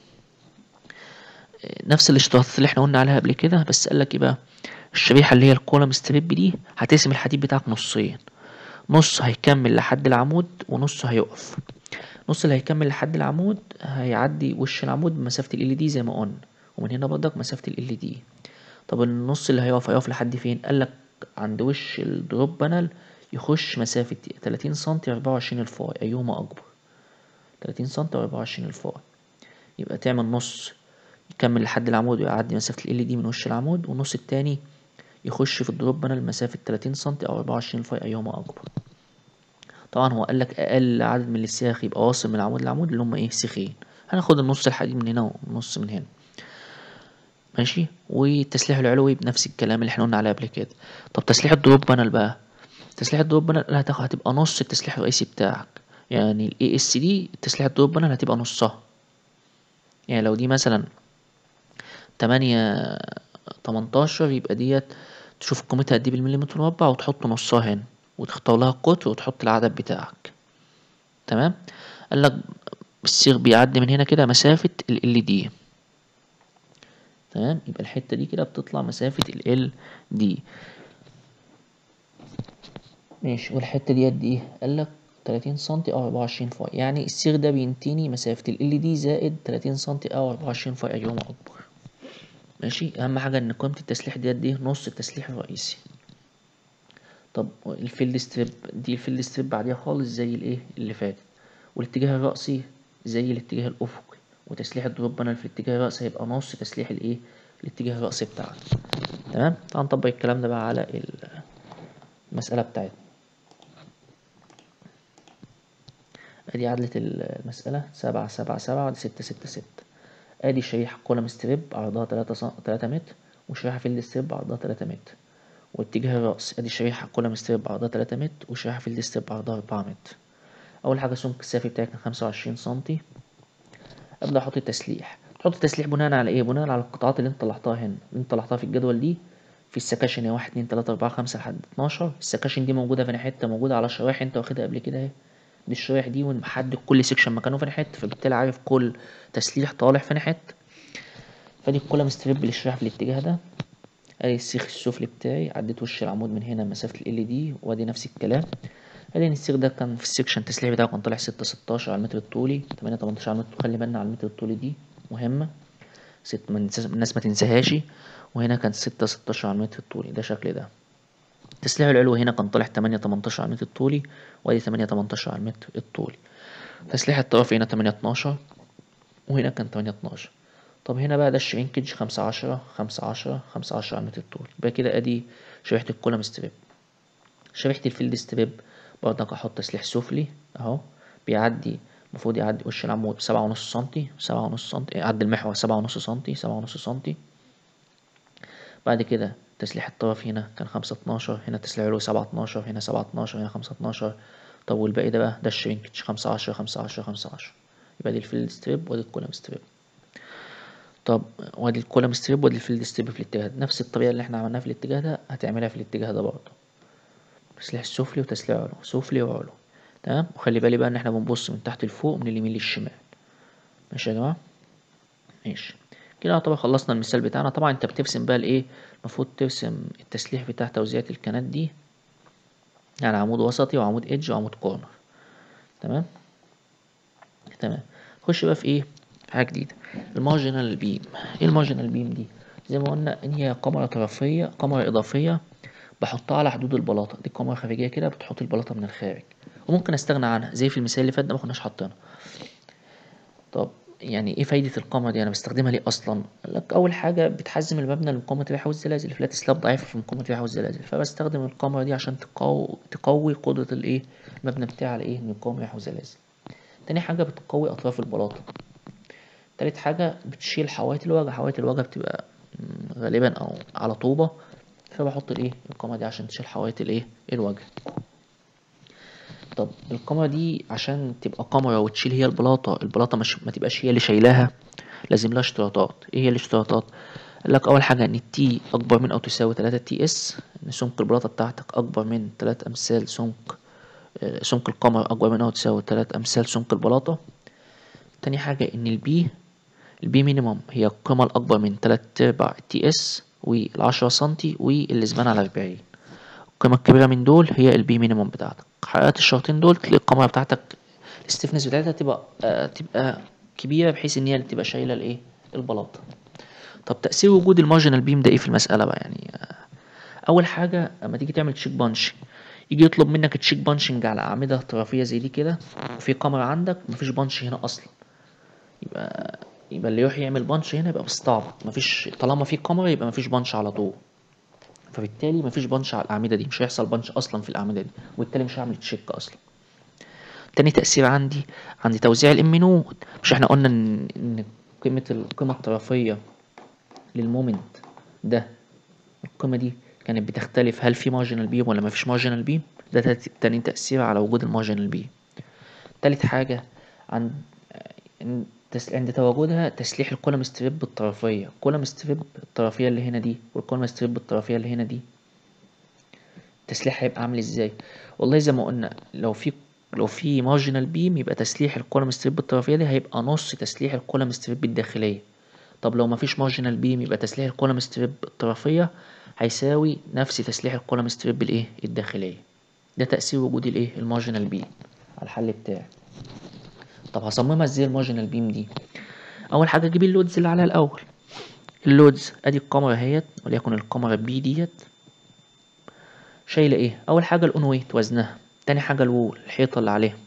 نفس الاشتراطات اللي احنا قلنا عليها قبل كده بس قالك ايه بقى الشريحة اللي هي الكولم ستريب دي هتقسم الحديد بتاعك نصين نص هيكمل لحد العمود ونص هيقف نص اللي هيكمل لحد العمود هيعدي وش العمود بمسافة ال دي زي ما قلنا ومن هنا برضك مسافة ال دي طب النص اللي هيقف هيقف لحد فين قالك عند وش الدروب بانل يخش مسافة تلاتين سنتي أربعة وعشرين الفاي أيهما أكبر تلاتين سنتي وأربعة وعشرين الفاي يبقى تعمل نص يكمل لحد العمود ويعدي مسافة ال دي من وش العمود والنص التاني يخش في الدروب بانل مسافة تلاتين سنتي أو أربعة وعشرين الفاي أيهما أكبر طبعا هو قالك أقل عدد من السياخ يبقى واصل من العمود للعمود اللي هما إيه سيخين هناخد النص الحديد من هنا والنص من هنا ماشي والتسليح العلوي بنفس الكلام اللي احنا قلنا عليه قبل كده طب تسليح الدروب بانل بقى تسليح الدروب بانل هتاخد هتبقى نص التسليح الرئيسي بتاعك يعني الاي اس دي تسليح الدروب بانل هتبقى نصها يعني لو دي مثلا تمانية تمنتاشر يبقى ديت تشوف قيمتها قد ايه بالمليمتر مربع وتحط نصها هنا وتختار لها القطر وتحط العدد بتاعك تمام قالك السيخ بيعدي من هنا كده مسافة ال دي تمام يبقى الحتة دي كده بتطلع مسافة ال دي ماشي والحتة دي قد ايه قالك تلاتين سنتي او أربعة وعشرين فاي يعني السيخ ده بينتيني مسافة ال دي زائد تلاتين سنتي او أربعة وعشرين فاي أيهما أكبر ماشي أهم حاجة إن قيمة التسليح ديت دي نص التسليح الرئيسي طب الفيلد ستريب دي الفيلد ستريب بعديها خالص زي الايه اللي فاتت والاتجاه الرأسي زي الاتجاه الأفقي وتسليح الدروب بانل في الاتجاه الرأسي هيبقى نص تسليح الايه الاتجاه الرأسي بتاعنا تمام تعال نطبق الكلام ده بقى على المسألة بتاعتنا ادي عدلة المسألة سبعة سبعة سبعة ودي ستة ستة ستة ادي شريحة كولم ستريب عرضها تلاتة صن... تلاتة متر وشريحة فيلد ستريب عرضها تلاتة متر واتجاه الرأس ادي شريحة كولم ستريب عرضها تلاتة متر وشريحة فيلد ستريب عرضها أربعة متر أول حاجة سمك السافي بتاعي كان خمسة وعشرين سنتي أبدأ أحط التسليح تحط التسليح بناء على إيه؟ بناء على القطاعات اللي أنت طلعتها هنا اللي أنت طلعتها في الجدول دي في السكاشن هي واحد اتنين تلاتة أربعة خمسة لحد اتناشر السكاشن دي موجودة في حتة موجودة على شرايح أنت واخدها قبل كده أهي دي الشرايح دي ومحدد كل سيكشن مكانه في حتة فبالتالي عارف كل تسليح طالع في حتة فدي الكولم ستريب للشريحة في الاتجاه ده ادي السيخ السفلي بتاعي عديت وش العمود من هنا مسافة ال دي وادي نفس الكلام ادي السيخ ده كان في السكشن التسليح بتاعه كان طالع ستة ستاشر على المتر الطولي تمانية تمنتاشر على المتر خلي بالنا على المتر الطولي دي مهمة ست من الناس ما تنساهاش وهنا كان ستة ستاشر على المتر الطولي ده شكل ده التسليح العلوي هنا كان طالع تمانية تمنتاشر على المتر الطولي وادي تمانية تمنتاشر على المتر الطولي تسليح الطرف هنا تمانية اتناشر وهنا كان تمانية اتناشر طب هنا بقى ده الشرينكج خمسة عشرة خمسة عشرة خمسة عشرة على المتر الطول يبقى كده ادي شريحة الكولم ستريب شريحة الفيلد ستريب برضك احط تسليح سفلي اهو بيعدي المفروض يعدي وش العمود بسبعة ونص سنتي سبعة ونص سنتي يعدي المحور سبعة ونص سنتي سبعة ونص سنتي بعد كده تسليح الطرف هنا كان خمسة اتناشر هنا تسليح علوي سبعة اتناشر هنا سبعة اتناشر هنا خمسة اتناشر طب والباقي ده بقى ده الشرينكج خمسة عشرة خمسة عشرة خمسة عشرة يبقى دي الفيلد ستريب ودي الكولم ستريب طب وادي الكولم ستريب وادي الفيلد ستريب في الاتجاه ده نفس الطريقة اللي احنا عملناها في الاتجاه ده هتعملها في الاتجاه ده برضه تسليح السفلي وتسليح علو سفلي وعلو تمام وخلي بالي بقى ان احنا بنبص من تحت لفوق من اليمين للشمال ماشي يا جماعة ماشي كده يعتبر خلصنا المثال بتاعنا طبعا انت بترسم بقى الايه المفروض ترسم التسليح بتاع توزيعة الكنات دي يعني عمود وسطي وعمود ايدج وعمود كورنر تمام تمام نخش بقى في ايه في حاجة جديدة المارجنال بيم ايه المارجنال بيم دي زي ما قلنا ان هي كاميرا طرفية كاميرا اضافية بحطها على حدود البلاطة دي كاميرا خارجية كده بتحط البلاطة من الخارج وممكن استغنى عنها زي في المثال اللي فات ده ما كناش حاطينها طب يعني ايه فايدة القامة دي انا بستخدمها ليه اصلا قال لك اول حاجة بتحزم المبنى لمقاومة الرياح والزلازل فلات سلاب ضعيفة في مقاومة الرياح والزلازل فبستخدم القامة دي عشان تقوي تقوي قدرة الايه المبنى بتاعي على ايه انه يقاوم رياح وزلازل تاني حاجة بتقوي اطراف البلاطة تالت حاجة بتشيل حوايط الوجه حوايط الوجه بتبقى غالبا او على طوبة فبحط الايه القامة دي عشان تشيل حوايط الايه الوجه طب الكاميرا دي عشان تبقى كاميرا وتشيل هي البلاطة البلاطة مش ما تبقاش هي اللي شايلاها لازم لها اشتراطات ايه هي الاشتراطات قال لك اول حاجة ان التي اكبر من او تساوي 3 تي اس ان سمك البلاطة بتاعتك اكبر من 3 امثال سمك آه، سمك الكاميرا اكبر من او تساوي 3 امثال سمك البلاطة تاني حاجة ان البي البي مينيمم هي القيمة الاكبر من 3 ارباع تي اس والعشرة سنتي والزمان على 40 القيمة الكبيرة من دول هي البي مينيمم بتاعتك حققت الشرطين دول تلاقي الكاميرا بتاعتك الستيفنس بتاعتها تبقى آه تبقى كبيرة بحيث ان هي اللي تبقى شايلة الايه البلاطة طب تأثير وجود المارجنال بيم ده ايه في المسألة بقى يعني آه اول حاجة اما تيجي تعمل تشيك بانش يجي يطلب منك تشيك بانشنج على أعمدة طرفية زي دي كده وفي كاميرا عندك مفيش بانش هنا أصلا يبقى يبقى اللي يروح يعمل بانش هنا يبقى بيستعبط مفيش طالما في كاميرا يبقى مفيش بانش على طول فبالتالي مفيش بانش على الأعمدة دي مش هيحصل بانش أصلا في الأعمدة دي وبالتالي مش هعمل تشيك أصلا تاني تأثير عندي عندي توزيع الام نود مش احنا قلنا ان ان قيمة القيمة الطرفية للمومنت ده القيمة دي كانت بتختلف هل في مارجنال بيم ولا مفيش مارجنال بيم ده تات- تاني تأثير على وجود المارجنال بيم تالت حاجة عند عند تس- عند تواجدها تسليح الكولم ستريب الطرفية الكولم ستريب الطرفية اللي هنا دي والكولم ستريب الطرفية اللي هنا دي التسليح هيبقى عامل ازاي والله زي ما قلنا لو في لو في مارجنال بيم يبقى تسليح الكولم ستريب الطرفية دي هيبقى نص تسليح الكولم ستريب الداخلية طب لو مفيش مارجنال بيم يبقى تسليح الكولم ستريب الطرفية هيساوي نفس تسليح الكولم ستريب الايه الداخلية ده تأثير وجود الايه المارجنال بيم على الحل بتاعي طب هصممها ازاي المارجنال بيم دي اول حاجة اجيب اللودز اللي عليها الاول اللودز ادي الكاميرا اهيت وليكن الكاميرا بي ديت شايلة ايه اول حاجة الاون ويت وزنها تاني حاجة الوول الحيطة اللي عليها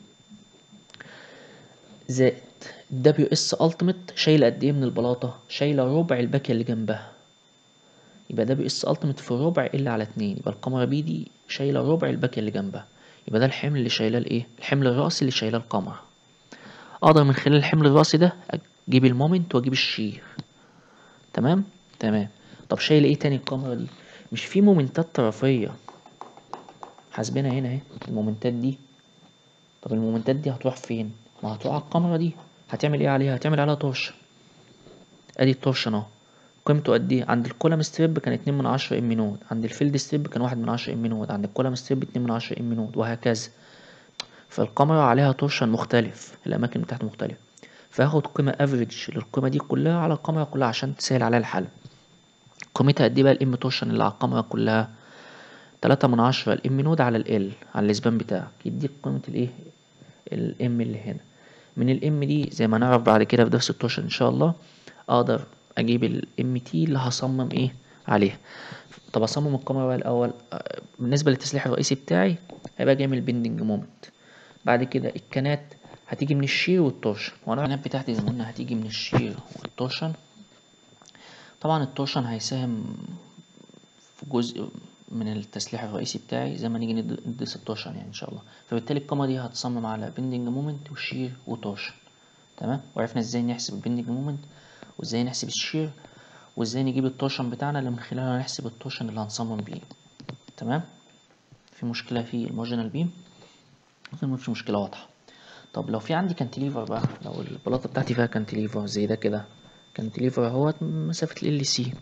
زائد دبليو اس التيميت شايلة قد ايه من البلاطة شايلة ربع الباكية اللي جنبها يبقى دبليو اس التيميت في ربع ال على اتنين يبقى الكاميرا بي دي شايلة ربع الباكية اللي جنبها يبقى ده الحمل اللي شايلاه الايه الحمل الرأسي اللي شايلاه الكاميرا اقدر من خلال الحمل الرأسي ده اجيب المومنت واجيب الشير تمام تمام طب شايل ايه تاني الكاميرا دي مش في مومنتات طرفية حاسبينها هنا اهي المومنتات دي طب المومنتات دي هتروح فين ما هتروح على الكاميرا دي هتعمل ايه عليها هتعمل عليها تورشن ادي التورشن اهو قيمته قد ايه عند الكولم ستريب كان اتنين من عشرة ام نود عند الفيلد ستريب كان واحد من عشرة ام نود عند الكولم ستريب اتنين من عشرة ام نود وهكذا فالكاميرا عليها تورشن مختلف الاماكن بتاعته مختلفة فهاخد قيمة افريج للقيمة دي كلها على الكاميرا كلها عشان تسهل عليها الحل قيمتها قد ايه بقى الام تورشن اللي على الكاميرا كلها تلاتة من عشرة الام نود على ال على الاسبان بتاعك يديك قيمة الايه الام اللي هنا من الام دي زي ما نعرف بعد كده في درس التورشن ان شاء الله اقدر اجيب الام تي اللي هصمم ايه عليها طب اصمم الكاميرا بقى الاول آه، بالنسبه للتسليح الرئيسي بتاعي هيبقى جاي من البندنج مومنت بعد كده الكنات هتيجي من الشير والتورشن وانا الكنات بتاعتي زي ما قلنا هتيجي من الشير والتورشن طبعا التورشن هيساهم في جزء من التسليح الرئيسي بتاعي زي ما نيجي ند- ندرس التورشن يعني ان شاء الله فبالتالي القامة دي هتصمم على بندنج مومنت وشير وتورشن تمام وعرفنا ازاي نحسب البندنج مومنت وازاي نحسب الشير وازاي نجيب التورشن بتاعنا اللي من خلاله هنحسب التورشن اللي هنصمم بيه تمام في مشكلة في المارجنال بيم ما فيش مشكلة واضحة طب لو في عندي كانتليفر بقى لو البلاطة بتاعتي فيها كانتليفر زي ده كده كانتليفر اهوت مسافة ال سي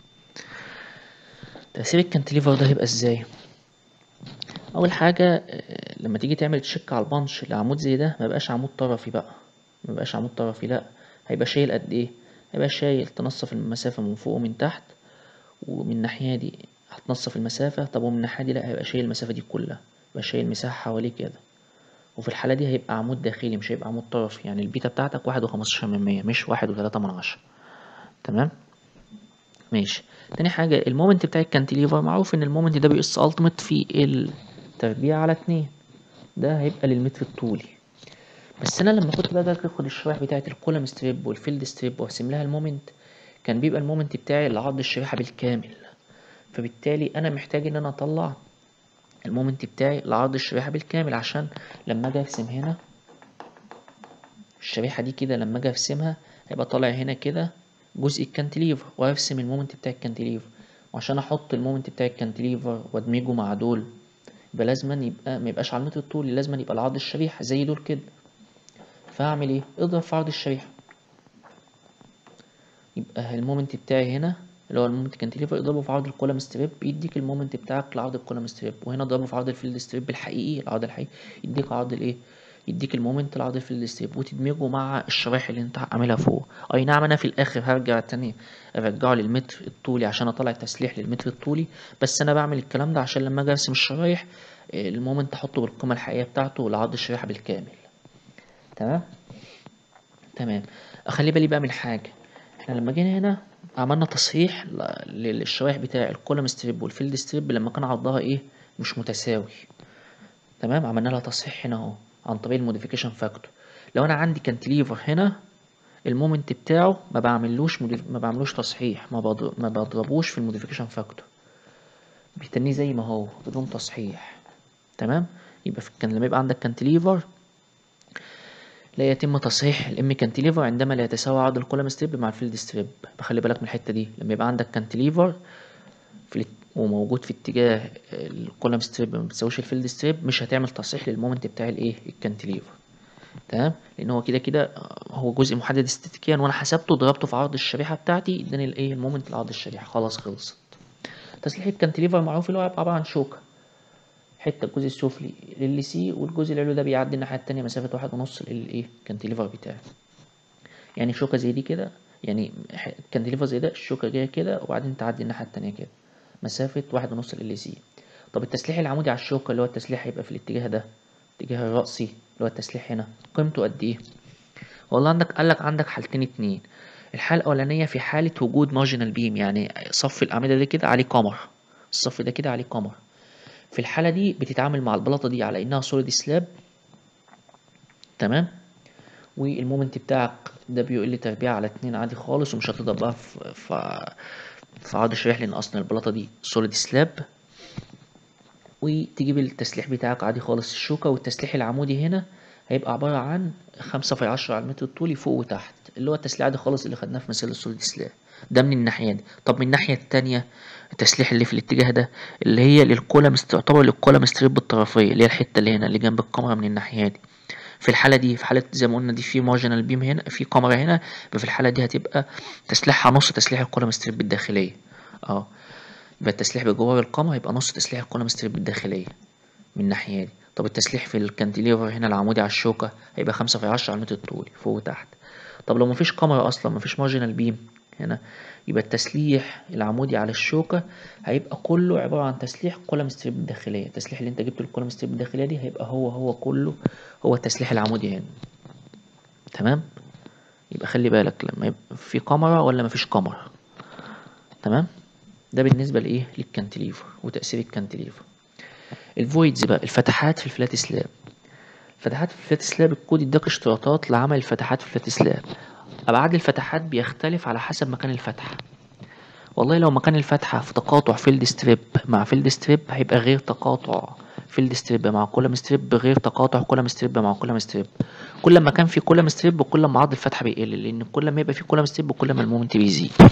تأثير الكانتليفر ده هيبقى ازاي اول حاجة آه، لما تيجي تعمل تشيك على البانش لعمود زي ده ما بقاش عمود طرفي بقى ما بقاش عمود طرفي لا هيبقى شايل قد ايه هيبقى شايل تنصف المسافة من فوق ومن تحت ومن الناحية دي هتنصف المسافة طب ومن الناحية دي لا هيبقى شايل المسافة دي كلها يبقى شايل مساحة حواليه كده وفي الحالة دي هيبقى عمود داخلي مش هيبقى عمود طرفي يعني البيتا بتاعتك واحد وخمستاشر من مية مش واحد وتلاتة من عشرة تمام ماشي تاني حاجة المومنت بتاع الكانتيليفر معروف ان المومنت ده بيقص التيمت في التربيع على اتنين ده هيبقى للمتر الطولي بس انا لما كنت باجي اخد الشرايح بتاعت الكولم ستريب والفيلد ستريب وارسم لها المومنت كان بيبقى المومنت بتاعي لعرض الشريحة بالكامل فبالتالي انا محتاج ان انا اطلع المومنت بتاعي لعرض الشريحة بالكامل عشان لما اجي ارسم هنا الشريحة دي كده لما اجي ارسمها هيبقى طالع هنا كده جزء الكانتليفر وارسم المومنت بتاع الكانتليفر وعشان احط المومنت بتاع الكانتليفر وادمجه مع دول يبقى لازما يبقى ما يبقاش على المتر الطولي لازما يبقى لعرض الشريحة زي دول كده فهعمل ايه اضرب في عرض الشريحة يبقى المومنت بتاعي هنا اللي هو المومنت كانتليفر اضربه في عرض الكولم ستريب يديك المومنت بتاعك لعرض الكولم ستريب وهنا اضربه في عرض الفيلد ستريب الحقيقي العرض الحقيقي يديك عرض الايه يديك المومنت لعرض الفيلد ستريب وتدمجه مع الشرايح اللي انت عاملها فوق اي نعم انا في الاخر هرجع تاني ارجعه للمتر الطولي عشان اطلع التسليح للمتر الطولي بس انا بعمل الكلام ده عشان لما اجي ارسم الشرايح آه، المومنت احطه بالقيمه الحقيقيه بتاعته لعرض الشريحه بالكامل تمام تمام اخلي بالي بقى من حاجه احنا لما جينا هنا عملنا تصحيح ل- للشرايح بتاع الكولم ستريب والفيلد ستريب لما كان عرضها ايه مش متساوي تمام عملنا لها تصحيح هنا اهو عن طريق الموديفيكيشن فاكتور لو انا عندي كانتليفر هنا المومنت بتاعه ما بعملوش موديف... ما بعملوش تصحيح ما, بضر... ما بضربوش في الموديفيكيشن فاكتور بيتنيه زي ما هو بدون تصحيح تمام يبقى في كان لما يبقى عندك كانتليفر لا يتم تصحيح الام كانتليفر عندما لا يتساوى عرض الكولم ستريب مع الفيلد ستريب بخلي بالك من الحته دي لما يبقى عندك كانتليفر في الات- وموجود في اتجاه الكولم ستريب ما بتساويش الفيلد ستريب مش هتعمل تصحيح للمومنت بتاع الايه الكانتليفر تمام لان هو كده كده هو جزء محدد استاتيكيا وانا حسبته ضربته في عرض الشريحه بتاعتي اداني الايه المومنت لعرض الشريحه خلاص خلصت تسليح الكانتليفر معروف اللي هو عباره عن شوكه حته الجزء السفلي لل سي والجزء العلوي ده بيعدي الناحيه التانية مسافه واحد ونص للايه كانتليفر بتاعي يعني شوكه زي دي كده يعني ح- كانتليفر زي ده الشوكه جايه كده وبعدين تعدي الناحيه التانية كده مسافه واحد ونص لل سي طب التسليح العمودي على الشوكه اللي هو التسليح هيبقى في الاتجاه ده الاتجاه الرأسي اللي هو التسليح هنا قيمته قد ايه والله عندك قال لك عندك حالتين اتنين الحالة الأولانية في حالة وجود مارجنال بيم يعني صف الأعمدة ده كده عليه قمر الصف ده كده عليه قمر في الحالة دي بتتعامل مع البلاطة دي على إنها سوليد سلاب تمام والمومنت بتاعك ده بيقل تربيع على اتنين عادي خالص ومش هتضرب بقى في في في عرض الشريح لأن أصلا البلاطة دي سوليد سلاب وتجيب التسليح بتاعك عادي خالص الشوكة والتسليح العمودي هنا هيبقى عبارة عن خمسة في عشرة على المتر الطولي فوق وتحت اللي هو التسليح عادي خالص اللي خدناه في مثال السوليد سلاب ده من الناحية دي طب من الناحية التانية التسليح اللي في الاتجاه ده اللي هي للكولم تعتبر للكولم ستريب الطرفية اللي هي الحتة اللي هنا اللي جنب الكاميرا من الناحية دي في الحالة دي في حالة زي ما قلنا دي في مارجنال بيم هنا في كاميرا هنا يبقى في الحالة دي هتبقى تسليحها نص تسليح الكولم ستريب الداخلية اه يبقى التسليح بجوار القمر هيبقى نص تسليح الكولم ستريب الداخلية من الناحية دي طب التسليح في الكانتيليفر هنا العمودي على الشوكة هيبقى خمسة في عشرة على المتر الطولي فوق وتحت طب لو مفيش كاميرا أصلا مفيش مارجنال بيم هنا يبقى التسليح العمودي على الشوكة هيبقى كله عبارة عن تسليح كولم ستريب الداخلية التسليح اللي انت جبته للكولم ستريب الداخلية دي هيبقى هو هو كله هو التسليح العمودي هنا تمام يبقى خلي بالك لما يبقى في كاميرا ولا مفيش كاميرا تمام ده بالنسبة لإيه للكانتليفر وتأثير الكانتليفر الفويدز بقى الفتحات في الفلات سلاب الفتحات في الفلات سلاب الكود اداك اشتراطات لعمل الفتحات في الفلات سلاب أبعاد الفتحات بيختلف على حسب مكان الفتحة والله لو مكان الفتحة في تقاطع فيلد ستريب مع فيلد ستريب هيبقى غير تقاطع فيلد ستريب مع كولم ستريب غير تقاطع كولم ستريب مع كولم ستريب كل ما كان في كولم ستريب كل ما عرض الفتحة بيقل لأن كل ما يبقى في كولم ستريب كل ما المومنت بيزيد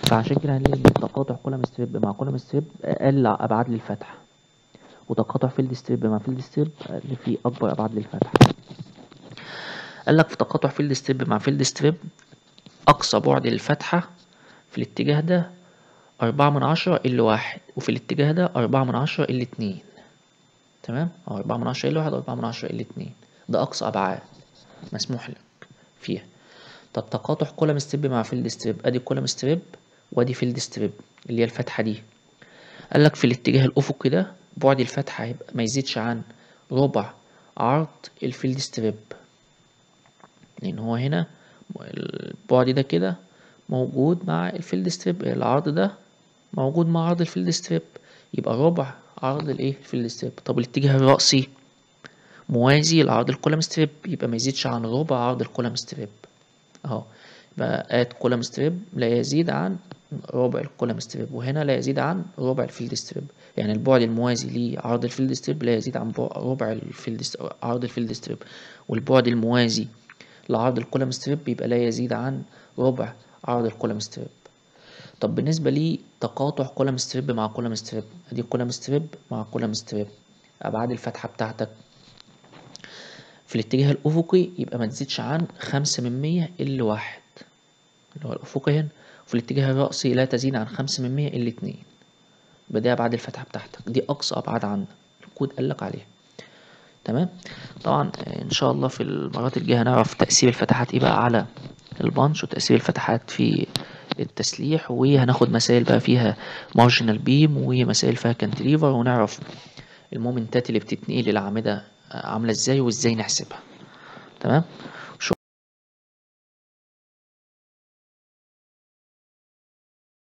فعشان كده هنلاقي ان التقاطع كولم ستريب مع كولم ستريب اقل ابعاد للفتحه وتقاطع فيلد ستريب مع فيلد ستريب اللي فيه اكبر ابعاد للفتحه قال لك في تقاطع فيلد ستريب مع فيلد ستريب اقصى بعد للفتحه في الاتجاه ده أربعة من عشرة ال واحد وفي الاتجاه ده أربعة من عشرة ال اتنين تمام أو أربعة من عشرة ال واحد وأربعة من عشرة ال اتنين ده أقصى أبعاد مسموح لك فيها طب تقاطع كولم ستريب مع فيلد ستريب أدي كولم ستريب وأدي فيلد ستريب اللي هي الفتحة دي قالك في الاتجاه الأفقي ده بعد الفتحة هيبقى ما يزيدش عن ربع عرض الفيلد ستريب لأن هو هنا البعد ده كده موجود مع الفيلد ستريب العرض ده موجود مع عرض الفيلد ستريب يبقى ربع عرض الايه الفيلد ستريب طب الاتجاه الرأسي موازي لعرض الكولم ستريب يبقى ما يزيدش عن ربع عرض الكولم ستريب اهو يبقى ات كولم ستريب لا يزيد عن ربع الكولم ستريب وهنا لا يزيد عن ربع الفيلد ستريب يعني البعد الموازي لعرض الفيلد ستريب لا يزيد عن ربع الفيلد عرض الفيلد ستريب والبعد الموازي لعرض الكولم ستريب يبقى لا يزيد عن ربع عرض الكولم ستريب طب بالنسبة لي تقاطع كولم ستريب مع كولم ستريب ادي كولم ستريب مع كولم ستريب ابعاد الفتحة بتاعتك في الاتجاه الافقي يبقى ما تزيدش عن خمسة من مية ال واحد اللي هو الافقي هنا وفي الاتجاه الرأسي لا تزيد عن خمسة من مية ال اتنين يبقى دي ابعاد الفتحة بتاعتك دي اقصى ابعاد عندك الكود قالك عليها تمام طبعا ان شاء الله في المرات الجايه هنعرف تأثير الفتحات ايه بقى على البانش وتأثير الفتحات في التسليح وهناخد مسائل بقى فيها مارجنال بيم ومسائل فيها كانتليفر ونعرف المومنتات اللي بتتنقل للأعمدة عاملة ازاي وازاي نحسبها تمام